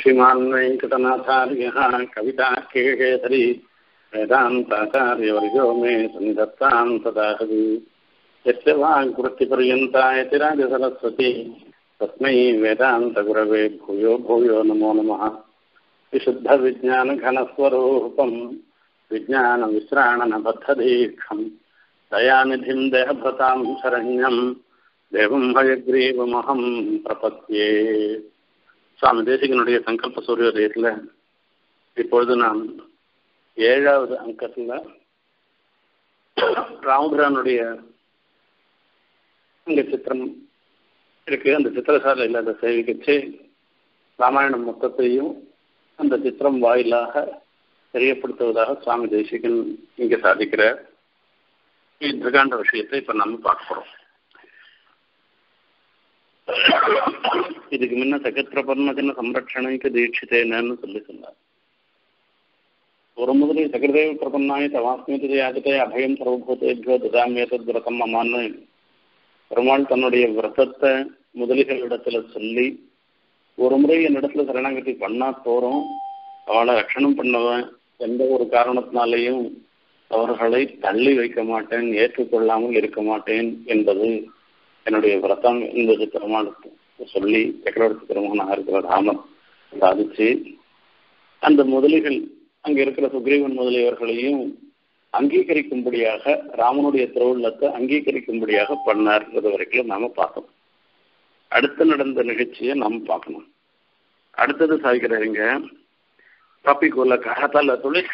श्रीमान् वेङ्कटनाथार्यः कविताकेशरी वेदान्ताचार्यवर्यो मे सन्धत्तां सदा हरि यस्य वाग्वृत्तिपर्यन्ता यतिराजसरस्वती तस्मै वेदान्तगुरवे भूयो भूयो नमो नमः विशुद्धविज्ञानघनस्वरूपम् विज्ञानविश्राणनबद्धदीक्षम् दयानिधिं देहभृतां शरण्यं தேவம் ஹயக்ரீவமகம் பிரபத்தியே சுவாமி தேசிகனுடைய சங்கல்ப சூரியோதயத்தில் இப்பொழுது நாம் ஏழாவது அங்கத்தில் ராமபுரானுடைய இங்க சித்திரம் இருக்கு அந்த சித்திரசாலையில் அதை சேவிக்கிச்சு ராமாயணம் மொத்தத்தையும் அந்த சித்திரம் வாயிலாக தெரியப்படுத்துவதாக சுவாமி தேசிகன் இங்கே சாதிக்கிறார் திருகாண்ட விஷயத்தை இப்போ நம்ம பார்க்க போகிறோம் இதுக்கு முன்ன சகத்திரபர்ணத்தின சம்ரட்சணைக்கு தீட்சித்தேனன்னு சொல்லி சொன்னார் ஒரு முதலில் சகதேவ பிரபன்னாய தவாஸ்மியத்தை யாகத்தை அபயம் சர்வபூதேபியோ ததாமியத்தத் விரதம் அம்மான்னு பெருமாள் தன்னுடைய விரதத்தை முதலிகளிடத்துல சொல்லி ஒரு முறை என்னிடத்துல சரணாகதி பண்ணா போறோம் அவளை ரட்சணம் பண்ணவன் எந்த ஒரு காரணத்தினாலேயும் அவர்களை தள்ளி வைக்க மாட்டேன் ஏற்றுக்கொள்ளாமல் இருக்க மாட்டேன் என்பது என்னுடைய விரதம் என்பது பெருமாளுக்கு சொல்லி சக்கரவர்த்தி பெருமானாக இருக்கிற ராமன் சாதிச்சு அந்த முதலிகள் அங்க இருக்கிற சுக்ரீவன் முதலியவர்களையும் அங்கீகரிக்கும்படியாக ராமனுடைய திருவுள்ளத்தை அங்கீகரிக்கும்படியாக பண்ணார்ன்றது வரைக்கும் நாம பார்த்தோம் அடுத்து நடந்த நிகழ்ச்சியை நாம் பார்க்கணும் அடுத்தது சாய்கிறாருங்க கப்பிக்குள்ள கரத்தால தொழில்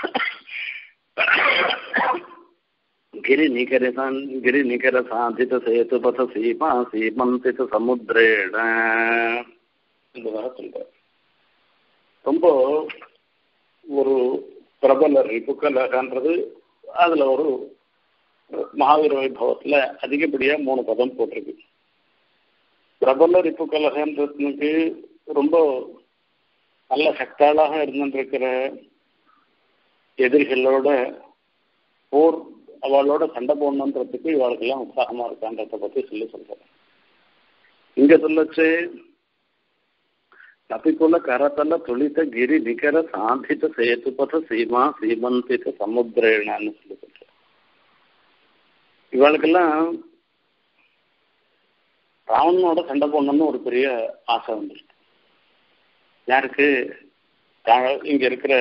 గిరి నికర గిరి నికర సాధిత సేతుపథ సీమా సీమంతిత சமுத்திரேட என்பதாக சொல்றார் ரொம்ப ஒரு பிரபல ரிப்புக்கலகன்றது அதுல ஒரு மகாவீர வைபவத்துல அதிகப்படியா மூணு பதம் போட்டிருக்கு பிரபல ரிப்புக்கலகன்றதுக்கு ரொம்ப நல்ல சக்தாளாக இருந்துருக்கிற எதிரிகளோட போர் அவளோட சண்டை போடணுன்றதுக்கு இவளுக்கெல்லாம் உற்சாகமா இருக்கான்றத பத்தி சொல்லி சொல்றேன் இங்க சொல்லச்சு தப்பிக்குள்ள கரத்தல்ல துளித்த கிரி நிகர சாந்தித்த சேத்துபத சீமா சீமந்தித்த சமுத்திரேனான்னு சொல்லி சொல்றேன் இவளுக்கெல்லாம் ராவணனோட சண்டை போடணும்னு ஒரு பெரிய ஆசை வந்துருக்கு யாருக்கு இங்க இருக்கிற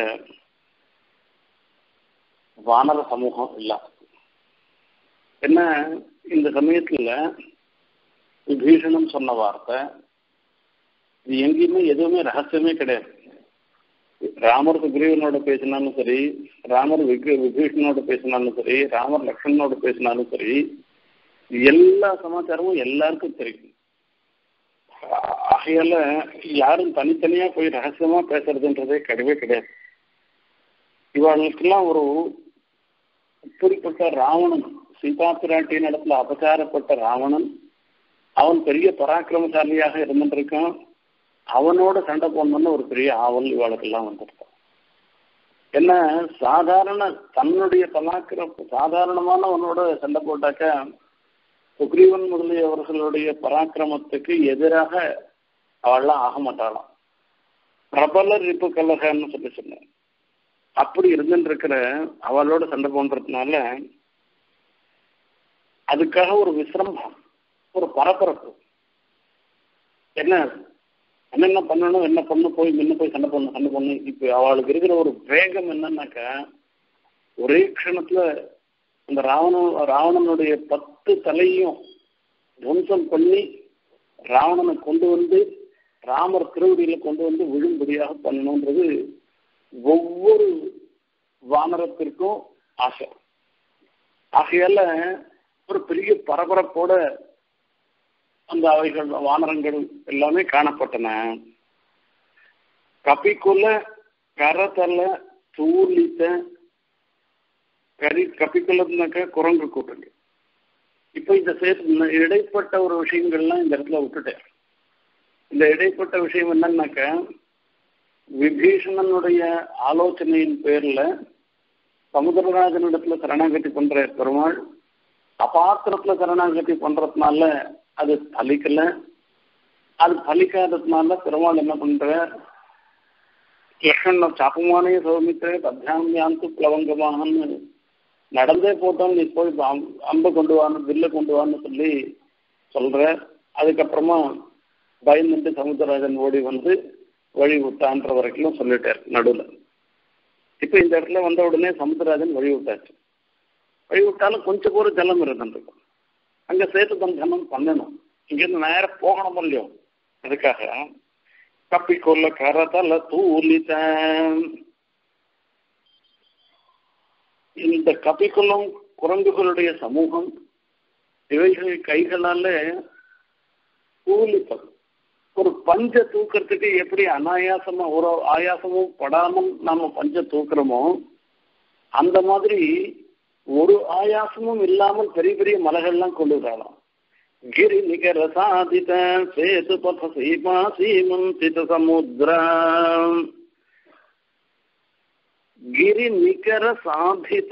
வானர சமூகம் இல்லாத என்ன இந்த சமயத்துல விபீஷணம் சொன்ன வார்த்தை இது எங்கேயுமே எதுவுமே ரகசியமே கிடையாது ராமர் சுக்ரீவனோட பேசினாலும் சரி ராமர் விக் விபீஷணனோட பேசினாலும் சரி ராமர் லக்ஷ்மணனோட பேசினாலும் சரி எல்லா சமாச்சாரமும் எல்லாருக்கும் தெரியும் ஆகையால யாரும் தனித்தனியா போய் ரகசியமா பேசுறதுன்றதே கிடையவே கிடையாது இவர்களுக்கெல்லாம் ஒரு இப்படிப்பட்ட ராவணன் சீதா பிராட்டியின் இடத்துல அபச்சாரப்பட்ட ராவணன் அவன் பெரிய பராக்கிரமசாலியாக இருந்துருக்கான் அவனோட சண்டை போடணும்னு ஒரு பெரிய ஆவல் இவாளுக்கெல்லாம் வந்திருக்கான் என்ன சாதாரண தன்னுடைய பராக்கிரம் சாதாரணமானவனோட சண்டை போட்டாக்க சுக்ரீவன் முதலியவர்களுடைய பராக்கிரமத்துக்கு எதிராக அவள்லாம் ஆக மாட்டாளாம் பிரபல ரிப்பு கல்லகன்னு சொல்லி சொன்னேன் அப்படி இருந்துட்டு இருக்கிற அவளோட சண்டை போன்றதுனால அதுக்காக ஒரு விசிரம்பம் ஒரு பரபரப்பு என்ன என்னென்ன பண்ணணும் என்ன பண்ணணும் போய் முன்ன போய் சண்டை பண்ணணும் சண்டை பண்ணணும் இப்போ அவளுக்கு இருக்கிற ஒரு வேகம் என்னன்னாக்கா ஒரே க்ஷணத்துல அந்த ராவணன் ராவணனுடைய பத்து தலையும் துவம்சம் பண்ணி ராவணனை கொண்டு வந்து ராமர் திருவடியில கொண்டு வந்து விழும்படியாக பண்ணணுன்றது ஒவ்வொரு வானரத்திற்கும் ஆசை ஆகையால ஒரு பெரிய பரபரப்போட அந்த அவைகள் வானரங்கள் எல்லாமே காணப்பட்டன கப்பிக்குள்ள கரத்தல தூளித்த கரி கப்பிக்குள்ளதுனாக்க குரங்கு கூட்டங்கள் இப்ப இந்த சேர்த்து இடைப்பட்ட ஒரு விஷயங்கள்லாம் இந்த இடத்துல விட்டுட்டேன் இந்த இடைப்பட்ட விஷயம் என்னன்னாக்க விபீஷணனுடைய ஆலோசனையின் பேர்ல சமுதிரராஜனிடத்துல சரணாகதி பண்ற பெருமாள் அபாத்திரத்துல சரணாகதி பண்றதுனால அது பலிக்கல அது பலிக்காததுனால பெருமாள் என்ன பண்ற லக்ஷ்மண சாப்பமானே சௌமித்திரே தத்தியானம் யாந்து பிளவங்கமாகன்னு நடந்தே போட்டோம் நீ போய் அம்பை கொண்டு வான்னு வில்ல கொண்டு வான்னு சொல்லி சொல்ற அதுக்கப்புறமா பயந்துட்டு சமுத்திரராஜன் ஓடி வந்து வழி விட்டான்ற வரைக்கும் சொல்லிட்டார் நடுவில் இப்போ இந்த இடத்துல வந்த உடனே சமுத்திரராஜன் வழி விட்டாச்சு வழி விட்டாலும் கொஞ்சம் கூட ஜலம் இருந்துருக்கும் அங்கே சேத்து பந்தனம் பண்ணணும் இங்கேருந்து நேரம் போகணும் இல்லையோ அதுக்காக கப்பிக்கொள்ள கரதல தூலித இந்த கப்பிக்குளம் குரங்குகளுடைய சமூகம் இவைகள் கைகளால தூலிப்பது ஒரு பஞ்ச தூக்கிறதுக்கு எப்படி அனாயாசமா ஒரு ஆயாசமும் படாமல் நாம பஞ்ச தூக்குறோமோ அந்த மாதிரி ஒரு ஆயாசமும் இல்லாமல் பெரிய பெரிய மலைகள்லாம் கொண்டு வரலாம் ಗಿರಿ ನಿಖರ ಸಾಧಿತ ಸೇತು ಪಥ ಸೀಮಾ ಸೀಮಂತಿತ ಸಮುದ್ರ ಗಿರಿ ನಿಖರ சாதித்த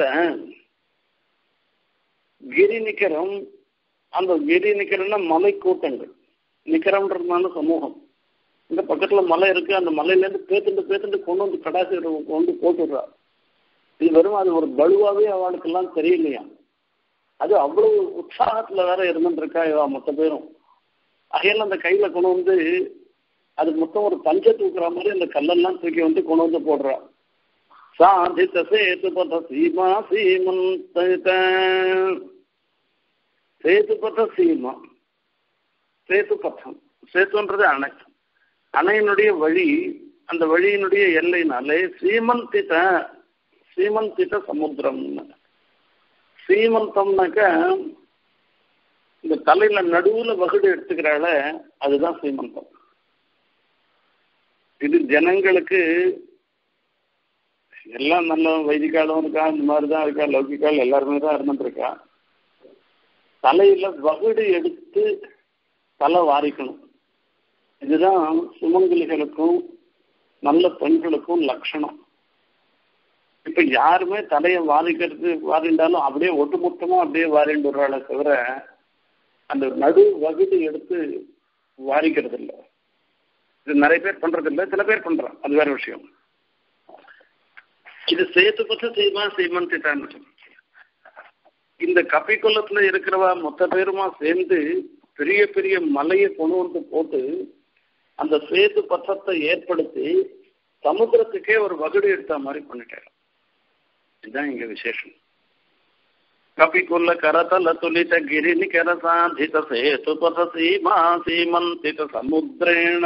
கிரி நிகரம் அந்த கிரி நிகரம்னா மலை கூட்டங்கள் நிகரம்ன்றதுனால சமூகம் இந்த பக்கத்துல மலை இருக்கு அந்த மலையிலேருந்து பேத்துட்டு பேத்துட்டு கொண்டு வந்து கடாசி கொண்டு போட்டுடுறா இது வெறும் அது ஒரு பலுவாவே அவளுக்கெல்லாம் தெரியலையா அது அவ்வளவு உற்சாகத்துல வேற இருந்துருக்கா இவா மொத்த பேரும் அகையில அந்த கையில கொண்டு வந்து அது மொத்தம் ஒரு பஞ்ச தூக்குற மாதிரி அந்த கல்லெல்லாம் தூக்கி வந்து கொண்டு வந்து போடுறா சாதித்த சேது பத சீமா சீமந்த சேது பத சீமா சேது பத்தம் சேத்துன்றது அணை அணையினுடைய வழி அந்த வழியினுடைய எல்லைனாலே சீமந்தித சீமந்தித சமுத்திரம்னு சீமந்தம்னாக்க இந்த தலையில நடுவுல வகுடு எடுத்துக்கிறாள அதுதான் சீமந்தம் இது ஜனங்களுக்கு எல்லாம் நல்ல வைதிகாலும் இருக்கா இந்த மாதிரி தான் இருக்கா லௌகிக்கால் எல்லாருமே தான் இருந்துருக்கா தலையில வகுடு எடுத்து தலை வாரிக்கணும் இதுதான் சுமங்கலிகளுக்கும் நல்ல பெண்களுக்கும் லட்சணம் இப்ப யாருமே தலையை வாரிக்கிறது வாரிண்டாலும் அப்படியே ஒட்டுமொத்தமா அப்படியே வாரிண்டு வர்றாளே தவிர அந்த நடு வகுதி எடுத்து வாரிக்கிறது இல்லை இது நிறைய பேர் பண்றது இல்லை சில பேர் பண்றான் அது வேற விஷயம் இது சேத்து பத்த சீமா சீமந்திதான் இந்த கப்பிக்குளத்துல இருக்கிறவா மொத்த பேருமா சேர்ந்து பெரிய பெரிய மலையை கொண்டு வந்து போட்டு அந்த சேத்து பத்தத்தை ஏற்படுத்தி சமுத்திரத்துக்கே ஒரு வகுடு எடுத்த மாதிரி பண்ணிட்டாரு இதுதான் இங்க விசேஷம் கபிக்குள்ள கரதல துலித ಗಿರಿ ನಿಖರ ಸಾಧಿತ ಸೇತು ಪಥ ಸೀಮಾ ಸೀಮಂತಿತ ಸಮುದ್ರೇಣ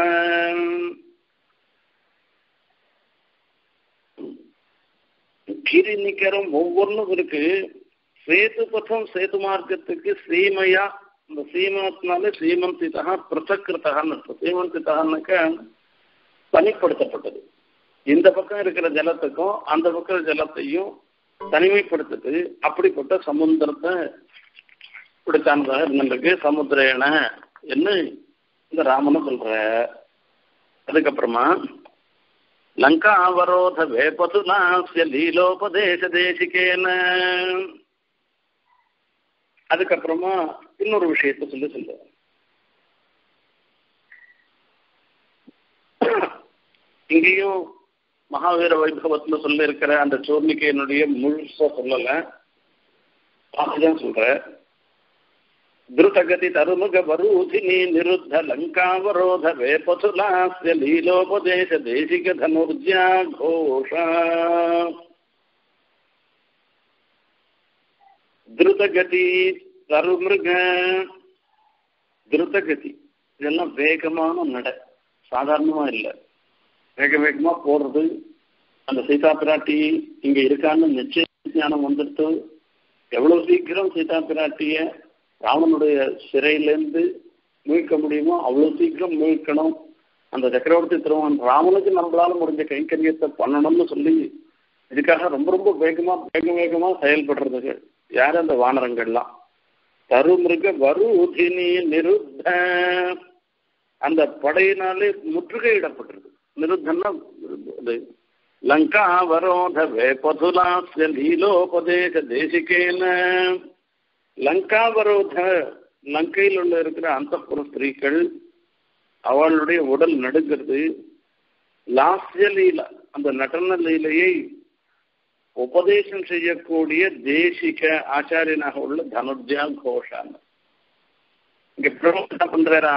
கிரி நிக்கரம் ஒவ்வொன்றும் இருக்கு சேது பதம் சேது மார்க்கத்துக்கு சீமையா இந்த சீமத்தினால சீமந்திதா பிரசக்கிருத்தகான்னு இருக்கும் சீமந்திதகான்னாக்க தனிப்படுத்தப்பட்டது இந்த பக்கம் இருக்கிற ஜலத்துக்கும் அந்த பக்கம் ஜலத்தையும் தனிமைப்படுத்துது அப்படிப்பட்ட சமுத்திரத்தை பிடிச்சானதாக இருந்திருக்கு சமுத்திரேன என்ன இந்த ராமனை சொல்ற அதுக்கப்புறமா லங்கா அவரோத வேபதுலாசிய லீலோபதேச தேசிகேன அதுக்கப்புறமா இன்னொரு விஷயத்த சொல்லி சொல்ற இங்கேயும் மகாவீர வைபவத்துல சொல்ல இருக்கிற அந்த சோர்ணிக்கையினுடைய முழுசா சொல்லல பாதிதான் சொல்ற திருதகதி தருமுக வரூதினி நிருத்த லங்காவரோத வேபசுலாஸ்ய லீலோபதேச தேசிக தனுர்ஜா கோஷ திருதகதி தருமிருக திருதகதி இதெல்லாம் வேகமான நடை சாதாரணமா இல்லை வேக வேகமா போடுறது அந்த சீதா பிராட்டி இங்க இருக்கான்னு நிச்சய ஞானம் வந்துடுத்து எவ்வளவு சீக்கிரம் சீதா பிராட்டிய ராவனுடைய சிறையிலேருந்து மீட்க முடியுமோ அவ்வளவு சீக்கிரம் மீட்கணும் அந்த சக்கரவர்த்தி திருமணம் ராமனுக்கு நம்மளால முடிஞ்ச கைங்கரியத்தை பண்ணணும்னு சொல்லி இதுக்காக ரொம்ப ரொம்ப வேகமா வேக வேகமா செயல்படுறதுக்கு யாரு அந்த வானரங்கள்லாம் தருமிருக வருதினி நிருத்த அந்த படையினாலே முற்றுகையிடப்பட்டிருக்கு நிருத்தம்னா இது லங்காவரோத வேபதுலாஸ்ய லீலோபதேச தேசிகேன லங்காவரோத லங்கையில் உள்ள இருக்கிற அந்த ஸ்திரீகள் அவளுடைய உடல் நடுங்கிறது லாஸ்ய லீலா அந்த நடன லீலையை உபதேசம் செய்யக்கூடிய தேசிக ஆச்சாரியனாக உள்ள தனுர்ஜா கோஷான் இங்க பிரபு என்ன பண்றாரா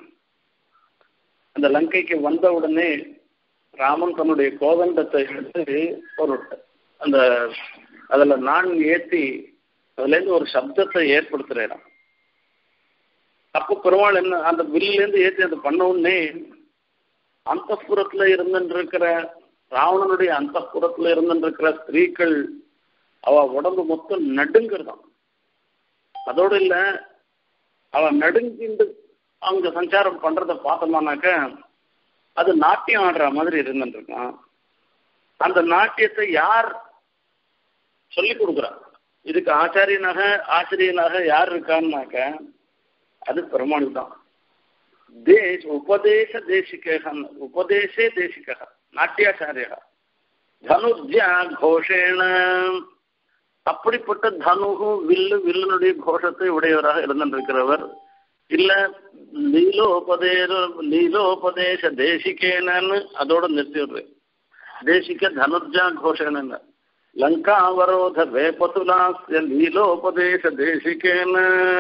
அந்த லங்கைக்கு வந்த உடனே ராமன் தன்னுடைய கோதண்டத்தை எடுத்து ஒரு அந்த அதுல நான் ஏற்றி அதுல இருந்து ஒரு சப்தத்தை ஏற்படுத்துறாராம் அப்போ பெருமாள் என்ன அந்த வில்லிலேருந்து ஏற்றி அதை பண்ண உடனே அந்தப்புறத்துல இருந்துருக்கிற ராவணனுடைய அந்தப்புறத்துல இருந்துருக்கிற ஸ்திரீகள் அவ உடம்பு மொத்தம் நடுங்கிறதாம் அதோடு இல்ல அவ நடுங்கிண்டு அவங்க சஞ்சாரம் பண்றத பார்த்தோம்னாக்க அது நாட்டியம் ஆடுற மாதிரி இருந்துருக்கான் அந்த நாட்டியத்தை யார் சொல்லி கொடுக்குறா இதுக்கு ஆச்சாரியனாக ஆசிரியனாக யார் இருக்கான்னாக்க அது பெருமாள் தான் தேಶ உபதேச தேசிக உபதேசே தேசிக நாட்டியாச்சாரிய தனுர்ஜா கோஷேன அப்படிப்பட்ட தனுகு வில்லு வில்லுனுடைய கோஷத்தை உடையவராக இருந்திருக்கிறவர் இல்ல லீலோபதேச லீலோபதேச தேசிகேனன்னு அதோட நிறுத்திடுறேன் தேசிக தனுர்ஜா கோஷேன லங்காவரோத வேபதுலாஸ்ய லீலோபதேச தேசிகேன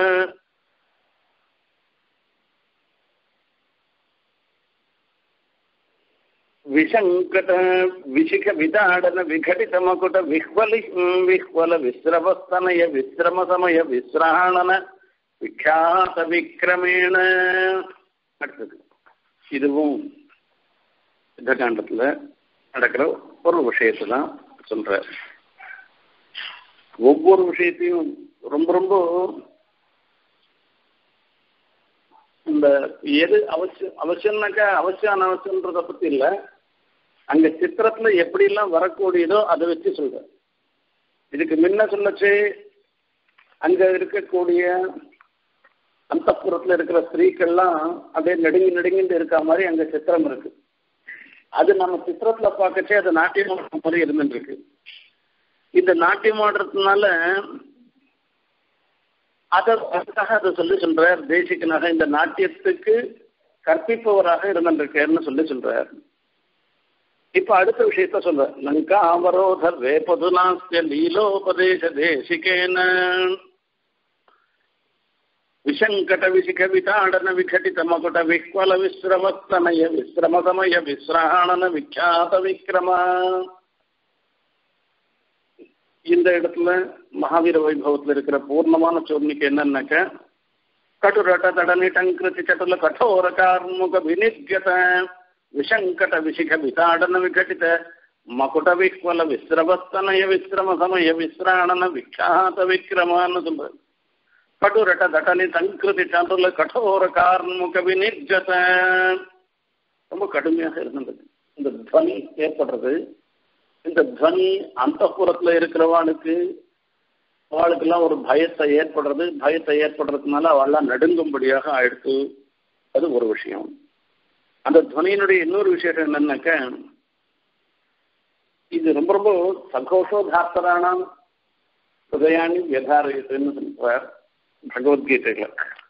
విశంకట విశిఖ విదాడన విఘటిత మకుట విహ్వలి విహ్వల విశ్రవస్తనయ విశ్రమ సమయ విశ్రాణన விக்யாத விக்ரமேண அடுத்தது இதுவும் யுத்த காண்டத்தில் நடக்கிற ஒரு விஷயத்தை தான் சொல்ற ஒவ்வொரு விஷயத்தையும் ரொம்ப ரொம்ப இந்த எது அவசியம் அவசியம்னாக்கா அவசியம் அனவசியம்ன்றத பத்தி இல்லை அங்க சித்திரத்துல எப்படி எல்லாம் வரக்கூடியதோ அதை வச்சு சொல்றேன் இதுக்கு முன்ன சொல்லச்சு அங்க இருக்கக்கூடிய அந்த புறத்துல இருக்கிற ஸ்திரீக்கள்லாம் அப்படியே நடுங்கி நடுங்கிட்டு இருக்க மாதிரி அங்க சித்திரம் இருக்கு அது நம்ம சித்திரத்துல பார்க்கச்சே அது நாட்டியம் மாதிரி இருந்துட்டு இருக்கு இந்த நாட்டியம் ஆடுறதுனால அதை அதுக்காக அதை சொல்லி சொல்றார் தேசிகனாக இந்த நாட்டியத்துக்கு கற்பிப்பவராக இருந்திருக்காருன்னு சொல்லி சொல்றார் இப்ப அடுத்த விஷயத்த சொல்ற லங்கா அவரோத வேபதுனாஸ்ய லீலோபதேச தேசிகேன விசங்கட விசிக விதாடன விகடித மகுட விஹ்வல விஸ்ரமஸ்தனய விஸ்ரமசமய விஸ்ராணன விக்யாத விக்ரம இந்த இடத்துல மகாவீர வைபவத்தில் இருக்கிற பூர்ணமான சோர்ணிக்கு என்னன்னாக்க கட்டுரட்ட தடனி டங்கிருதி சட்டுல கठोर कार्मुक विनिर्गत विशंकट विशिख विताडन विघटित மகுட விஹ்வல விஸ்ரவஸ்தனய விஸ்ரம சமய விஸ்ராணன விக்ஷாத விக்ரமான்னு சொல்ற கட்டுரட்ட தடனி டங்கிருதி சட்டுல கठोर कार्मुक வினிர்கத ரொம்ப கடுமையாக இருந்தது இந்த துவனி ஏற்படுறது இந்த துவனி அந்த புறத்துல இருக்கிறவாளுக்கு அவளுக்கெல்லாம் ஒரு பயத்தை ஏற்படுறது பயத்தை ஏற்படுறதுனால அவள்லாம் நடுங்கும்படியாக ஆயிடுத்து அது ஒரு விஷயம் அந்த துவனியினுடைய இன்னொரு விஷயம் என்னன்னாக்க இது ரொம்ப ரொம்ப சகோஷோதார்த்தரானாம் ஹிருதயானி வியதாரயத்துன்னு சொல்றார் பகவத்கீதையில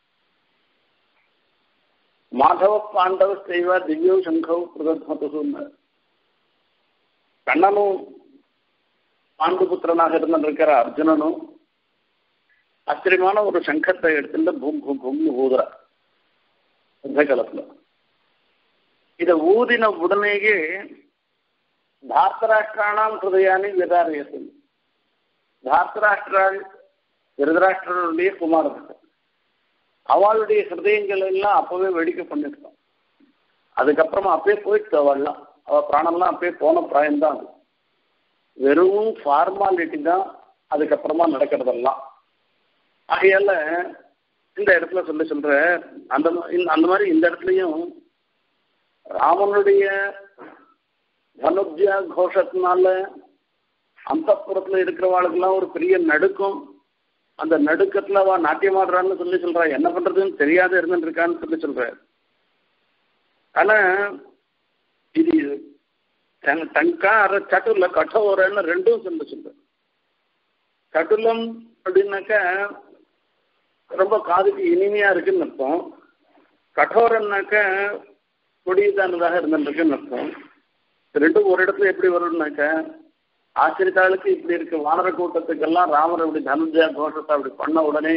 மாதவ பாண்டவ செய்வா திவ்யோ சங்கவ் பிரதத்மத்துன்னு கண்ணனும் பாண்டுபுத்திரனாக இருந்திருக்கிற அர்ஜுனனும் ஆச்சரியமான ஒரு சங்கத்தை எடுத்துட்டு பூம் பூம் பூம்னு ஊதுற யுத்த காலத்துல இதை ஊதின உடனேயே தார்த்தராஷ்டிரானாம் ஹிருதயானி விதாரியத்து தார்த்தராஷ்டிரால் விருதராஷ்டிரனுடைய குமாரர்கள் அவளுடைய ஹிருதயங்கள் எல்லாம் அப்பவே வெடிக்க பண்ணிருக்கோம் அதுக்கப்புறமா அப்பயே போயிட்டு அவள்லாம் அவ பிராணம்லாம் அப்பயே போன பிராயம்தான் அது வெறும் ஃபார்மாலிட்டி தான் அதுக்கப்புறமா நடக்கிறதெல்லாம் ஆகையால இந்த இடத்துல சொல்லி சொல்ற அந்த அந்த மாதிரி இந்த இடத்துலையும் ராமனுடைய தனுஜா கோஷத்தினால அந்த புறத்துல இருக்கிறவாளுக்கெல்லாம் ஒரு பெரிய நடுக்கம் அந்த நடுக்கத்துல அவ நாட்டியமாடுறான்னு சொல்லி சொல்றா என்ன பண்றதுன்னு தெரியாத இருந்துருக்கான்னு சொல்லி சொல்ற ஆனா இது டங்கார சட்டுல கட்டோரன்னு ரெண்டும் சொல்ல சொல்ற கட்டுலம் அப்படின்னாக்க ரொம்ப காதுக்கு இனிமையா இருக்குன்னு அர்த்தம் கட்டோரன்னாக்க கொடியதானதாக இருந்துருக்குன்னு அர்த்தம் ரெண்டும் ஒரு இடத்துல எப்படி வரும்னாக்க ஆச்சரித்தாளுக்கு இப்படி இருக்கு வானர கூட்டத்துக்கெல்லாம் ராமர் இப்படி தனுஜா கோஷத்தை அப்படி பண்ண உடனே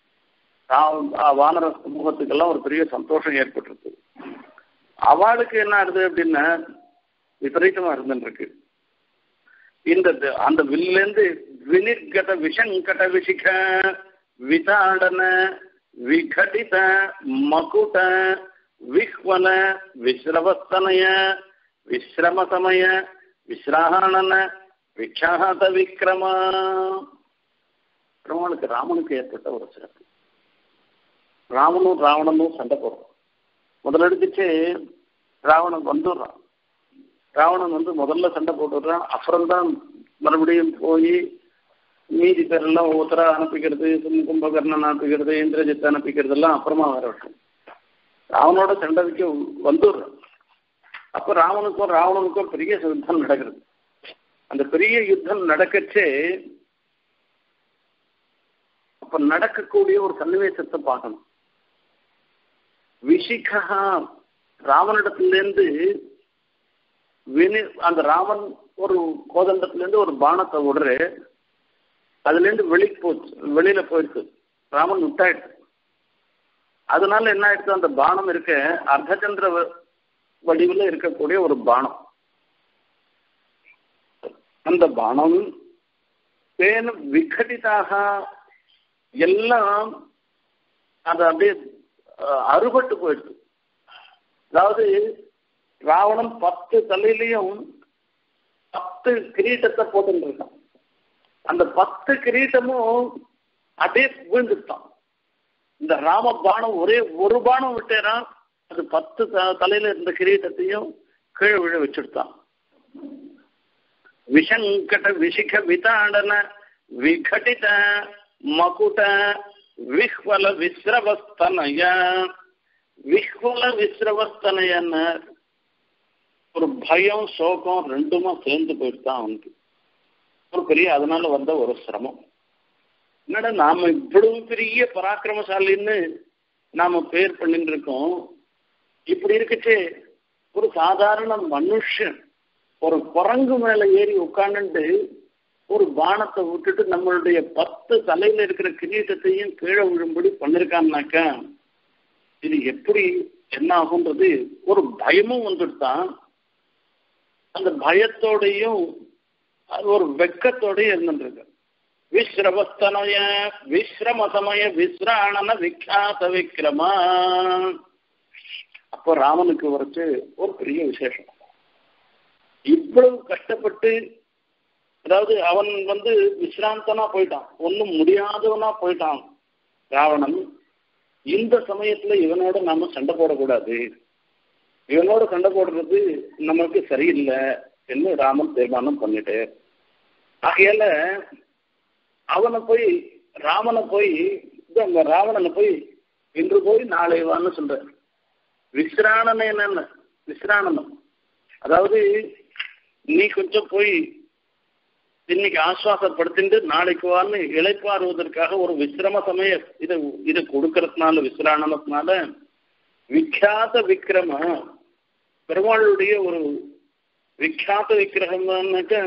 வானர சமூகத்துக்கெல்லாம் ஒரு பெரிய சந்தோஷம் ஏற்பட்டிருக்கு அவளுக்கு என்ன ஆகுது அப்படின்னா விபரீதமா இருந்துருக்கு இந்த அந்த வில்லேருந்து வினிர்கத விஷங்கட விஷிக விதாடன விகடித மகுட விஹ்வல விஸ்ரவஸ்தனய விஸ்ரமசமய விஸ்ராணன விக்ஷாத விக்ரமா பெருமாளுக்கு ராமனுக்கு ஏற்பட்ட ஒரு சிறப்பு ராமனும் ராவணனும் சண்டை போடுறோம் முதலெடுத்துச்சு ராவணன் வந்துடுறான் ராவணன் வந்து முதல்ல சண்டை போட்டுடுறான் அப்புறம்தான் மறுபடியும் போய் மீதி பேரெல்லாம் ஒவ்வொருத்தரா அனுப்பிக்கிறது கும்பகர்ணன் அனுப்பிக்கிறது இந்திரஜித் அனுப்பிக்கிறது எல்லாம் அப்புறமா வரட்டும் ராவனோட சண்டைக்கு வந்துடுறான் அப்ப ராவனுக்கும் ராவணனுக்கும் பெரிய யுத்தம் நடக்கிறது அந்த பெரிய யுத்தம் நடக்கச்சே அப்ப நடக்கக்கூடிய ஒரு சன்னிவேசத்தை பார்க்கணும் விஷிகா ராவனிடத்திலேருந்து வினி அந்த ராமன் ஒரு கோதண்டத்திலேருந்து ஒரு பானத்தை விடுற அதுலேருந்து வெளி போச்சு வெளியில போயிடுச்சு ராமன் விட்டாயிடுச்சு அதனால என்ன ஆயிடுச்சு அந்த பானம் இருக்க அர்த்தச்சந்திர வடிவில் இருக்கக்கூடிய ஒரு பானம் அந்த பானம் பேன விகடிதாக எல்லாம் அது அப்படியே அறுபட்டு போயிடுது அதாவது ராவணன் பத்து தலையிலையும் பத்து கிரீட்டத்தை போட்டுட்டு இருக்கான் அந்த பத்து கிரீட்டமும் அப்படியே விழுந்துட்டான் இந்த ராம பானம் ஒரே ஒரு பானம் விட்டேனா அது பத்து தலையில இருந்த கிரீட்டத்தையும் கீழே விழ வச்சுட்டான் விஷங்கட விஷிக விதாடன விகடித மகுட விஹ்வல விஸ்ரவஸ்தனய விஹ்வல விஸ்ரவஸ்தனயன்னு ஒரு பயம் சோகம் ரெண்டுமா சேர்ந்து போயிட்டு தான் அவனுக்கு ஒரு பெரிய அதனால வந்த ஒரு சிரமம் என்னடா நாம இவ்வளவு பெரிய பராக்கிரமசாலின்னு நாம பேர் பண்ணிட்டு இருக்கோம் இப்படி இருக்குச்சே ஒரு சாதாரண மனுஷன் ஒரு குரங்கு மேல ஏறி உட்காந்துட்டு ஒரு பானத்தை விட்டுட்டு நம்மளுடைய பத்து தலையில இருக்கிற கிரீட்டத்தையும் கீழே விழும்படி பண்ணிருக்கான்னாக்கா இது எப்படி என்ன ஆகுன்றது ஒரு பயமும் வந்துட்டு தான் அந்த பயத்தோடையும் அது ஒரு வெக்கத்தோடையும் இருந்துருக்கு விஸ்ரவஸ்தனய விஸ்ரமசமய விஸ்ராணன விக்யாத விக்ரமா அப்போ ராமனுக்கு வரைச்சு ஒரு பெரிய விசேஷம் இவ்வளவு கஷ்டப்பட்டு அதாவது அவன் வந்து விசிராந்தனா போயிட்டான் ஒன்றும் முடியாதவனா போயிட்டான் ராவணன் இந்த சமயத்துல இவனோட நாம சண்டை போடக்கூடாது இவனோட சண்டை போடுறது நமக்கு சரியில்லை என்று ராமன் தீர்மானம் பண்ணிட்டு ஆகையால அவனை போய் ராமனை போய் அந்த ராவணனை போய் இன்று போய் நாளை வான்னு சொல்ற விசிராணனை என்னன்னு விசிராணனம் அதாவது நீ கொஞ்சம் போய் இன்னைக்கு ஆஸ்வாசப்படுத்திட்டு நாளைக்கு வான்னு இழைப்பாருவதற்காக ஒரு விசிரம சமய இதை இதை கொடுக்கறதுனால விசிராணனத்தினால விக்யாத விக்ரம பெருமாளுடைய ஒரு விக்யாத விக்கிரகம்னாக்க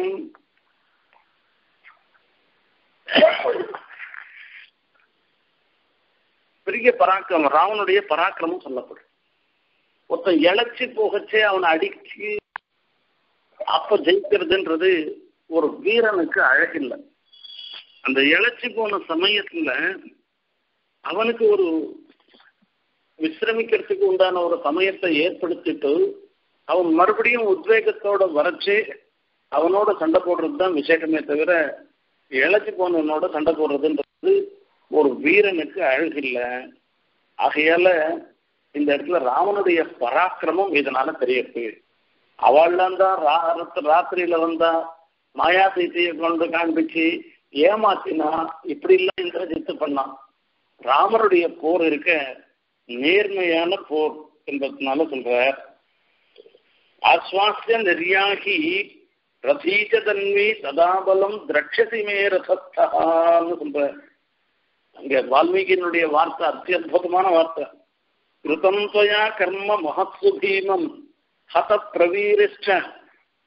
பெரிய பராக்கிரமம் ராவனுடைய பராக்கிரமம் சொல்லப்படும் ஒருத்தன் இழைச்சி போகச்சே அவனை அடிச்சு அப்ப ஜெயிக்கிறதுன்றது ஒரு வீரனுக்கு அழகில்லை அந்த இழைச்சி போன சமயத்துல அவனுக்கு ஒரு விசிரமிக்கிறதுக்கு உண்டான ஒரு சமயத்தை ஏற்படுத்திட்டு அவன் மறுபடியும் உத்வேகத்தோட வரைச்சு அவனோட சண்டை போடுறது தான் விசேஷமே தவிர இழைச்சி போனவனோட சண்டை போடுறதுன்றது ஒரு வீரனுக்கு அழகில்லை ஆகையால இந்த இடத்துல ராவனுடைய பராக்கிரமம் இதனால தெரியுது அவள்லாம் தான் ராத்திரியில வந்தா மாயா சீத்தையை கொண்டு காண்பிச்சு ஏமாத்தினா இப்படி எல்லாம் இந்திரஜித்து பண்ணான் ராமருடைய போர் இருக்க நேர்மையான போர் என்பதனால சொல்ற ஆஸ்வாசிய நெறியாகி ரசீச்ச தன்வி சதாபலம் திரட்சசி மே ரசஸ்தான்னு சொல்ற அங்க வால்மீகியினுடைய வார்த்தை அத்தியுதமான வார்த்தை கிருதம் துவயா கர்ம மகத்சு பீமம் ஹத பிரவீரிஷ்ட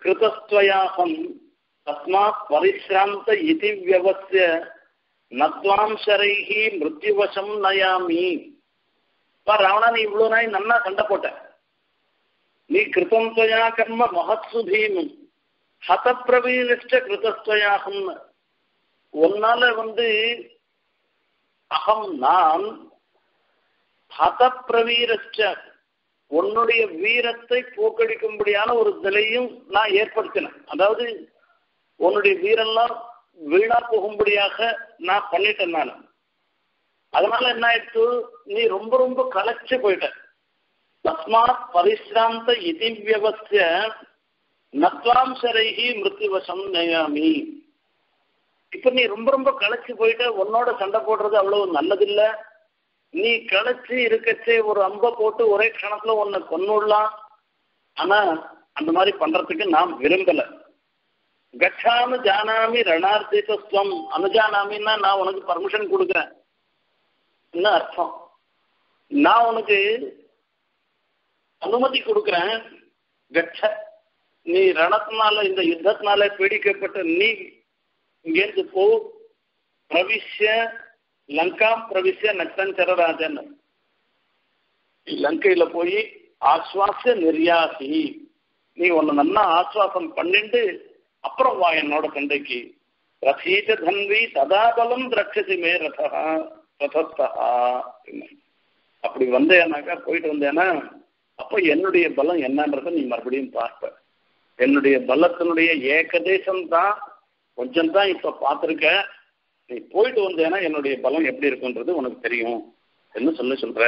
கிருதஸ்துவயாகம் தஸ்மாத் பரிசிராந்த இதி வியவசிய நத்வாம் சரைஹி மிருத்யுவசம் நயாமி பா ராவணா நீ இவ்வளவு நாய் நன்னா சண்டை போட்ட நீ கிருதம் துவயா கர்ம மகத்சு பீமம் ஹதப்பிரவீனிஷ்ட கிருதஸ்துவயாகம் உன்னால வந்து அகம் நான் ஹதப்பிரவீரஷ்ட உன்னுடைய வீரத்தை போக்கடிக்கும்படியான ஒரு நிலையும் நான் ஏற்படுத்தினேன் அதாவது உன்னுடைய வீரெல்லாம் வீணா போகும்படியாக நான் பண்ணிட்டேன் நான் அதனால என்ன ஆயிடுச்சு நீ ரொம்ப ரொம்ப களைச்சு போயிட்ட தஸ்மாத் பரிசிராந்த இதி வியவசிய நத்வாம் சரைகி மிருத்யுவசம் நயாமி இப்ப நீ ரொம்ப ரொம்ப களைச்சு போயிட்ட உன்னோட சண்டை போடுறது அவ்வளவு நல்லதில்லை நீ களைச்சு இருக்கச்சே ஒரு அம்ப போட்டு ஒரே க்ஷணத்துல உன்னை கொன்னுடலாம் ஆனா அந்த மாதிரி பண்றதுக்கு நான் விரும்பல கச்சாமு ஜானாமி ரணார்த்தித்வம் அனுஜானாமின்னா நான் உனக்கு பர்மிஷன் கொடுக்குறேன் என்ன அர்த்தம் நான் உனக்கு அனுமதி கொடுக்குறேன் கச்ச நீ ரணத்தினால இந்த யுத்தத்தினால பீடிக்கப்பட்ட நீ இங்கேருந்து போ பிரவிஷ்ய லங்கா பிரவிஷ்ய நக்தஞ்சரராஜன் லங்கையில போய் ஆஸ்வாச நிர்யாசி நீ உன்னை நல்லா ஆஸ்வாசம் பண்ணிட்டு அப்புறம் வா என்னோட சண்டைக்கு ரதீச்ச தன்வி சதாபலம் திரட்சசி மே ரதா ரதஸ்தா அப்படி வந்தேனாக்கா போயிட்டு வந்தேன்னா அப்போ என்னுடைய பலம் என்னன்றத நீ மறுபடியும் பார்ப்ப என்னுடைய பலத்தினுடைய ஏகதேசம் தான் கொஞ்சம் தான் இப்ப பார்த்துருக்க நீ போயிட்டு வந்தேன்னா என்னுடைய பலம் எப்படி இருக்குன்றது உனக்கு தெரியும் என்ன சொல்லி சொல்ற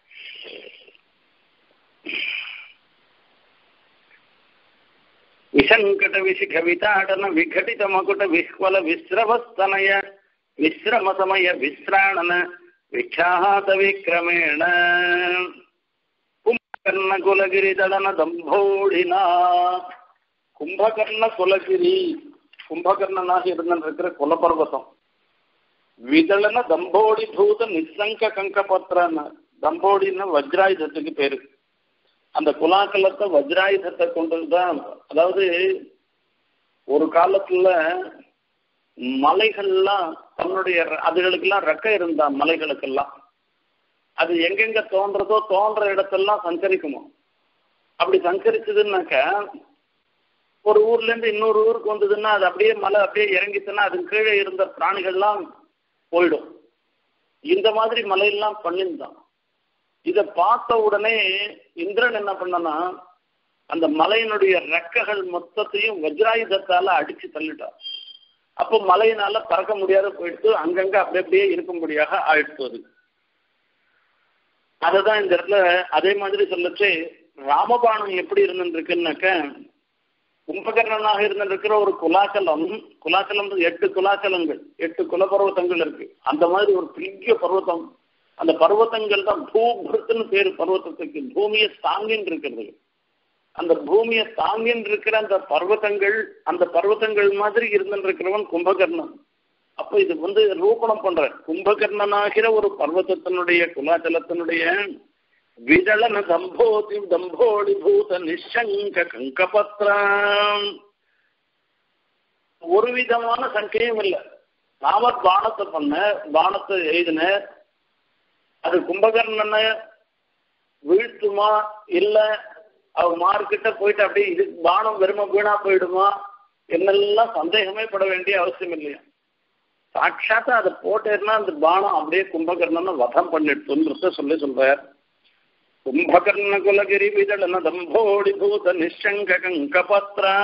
விசங்கட விசிக விதாடன விகடித மகுட விஹ்வல விஸ்ரவஸ்தனய விஸ்ரம சமய விஸ்ராணன விக்ஷாத விக்ரமேண கும்பகர்ண குலகிரி தடன தம்போடினா கும்பகர்ண குலகிரி கும்பகர்ணனாக இருந்திருக்கிற குலபர்வதம் விதளன தம்போடி பூத நிசங்க கங்கபத்திரன்னு தம்போடின்னு வஜ்ராயுதத்துக்கு பேரு அந்த குலாக்கலத்தை வஜ்ராயுதத்தை கொண்டுதான் அதாவது ஒரு காலத்துல மலைகள்லாம் தன்னுடைய அதுகளுக்கெல்லாம் ரெக்க இருந்தா மலைகளுக்கெல்லாம் அது எங்கெங்க தோன்றதோ தோன்ற இடத்தெல்லாம் சஞ்சரிக்குமோ அப்படி சஞ்சரிச்சதுன்னாக்க ஒரு ஊர்ல இருந்து இன்னொரு ஊருக்கு வந்ததுன்னா அது அப்படியே மலை அப்படியே இறங்கிச்சுன்னா அது கீழே இருந்த பிராணிகள்லாம் போயிடும் இந்த மாதிரி மலையெல்லாம் பண்ணியிருந்தான் இதை பார்த்த உடனே இந்திரன் என்ன பண்ணனா அந்த மலையினுடைய ரெக்கைகள் மொத்தத்தையும் வஜ்ராயுதத்தால அடிச்சு தள்ளிட்டான் அப்போ மலையினால பறக்க முடியாத போயிட்டு அங்கங்க அப்படி அப்படியே இருக்கும்படியாக ஆயிடுச்சு அது அதுதான் இந்த இடத்துல அதே மாதிரி சொல்லச்சு ராமபாணம் எப்படி இருந்துருக்குன்னாக்க கும்பகர்ணனாக இருந்திருக்கிற ஒரு குலாச்சலம் குலாச்சலம் எட்டு குலாச்சலங்கள் எட்டு குலபர்வத்தங்கள் இருக்கு அந்த மாதிரி ஒரு பெரிய பர்வத்தம் அந்த பர்வத்தங்கள் தான் பூபிருத்துன்னு பேரு பர்வத்தத்துக்கு பூமியை தாங்கின்னு இருக்கிறது அந்த பூமியை தாங்கின்னு இருக்கிற அந்த பர்வத்தங்கள் அந்த பர்வத்தங்கள் மாதிரி இருந்திருக்கிறவன் கும்பகர்ணன் அப்ப இது வந்து ரூபணம் பண்ற கும்பகர்ணனாகிற ஒரு பர்வத்தத்தினுடைய குலாச்சலத்தினுடைய விதளன தம்போதி தம்போடி பூத நிஷங்க கங்கபத்ரம் ஒரு விதமான சங்கையும் இல்லை நாம பானத்தை பண்ண பானத்தை எழுதின அது கும்பகர்ணனை வீழ்த்துமா இல்ல அவ மார்க்கிட்ட போயிட்டு அப்படியே இது பானம் வெறும வீணா போயிடுமா என்னெல்லாம் சந்தேகமே பட வேண்டிய அவசியம் இல்லையா சாட்சாத்தா அதை போட்டேன்னா அந்த பானம் அப்படியே கும்பகர்ணனை வதம் பண்ணிடுச்சுன்றத சொல்லி சொல்றார் கும்பகர்ண குலகிரி விதளன தம்போடி பூத நிஷங்க கங்கபத்ரா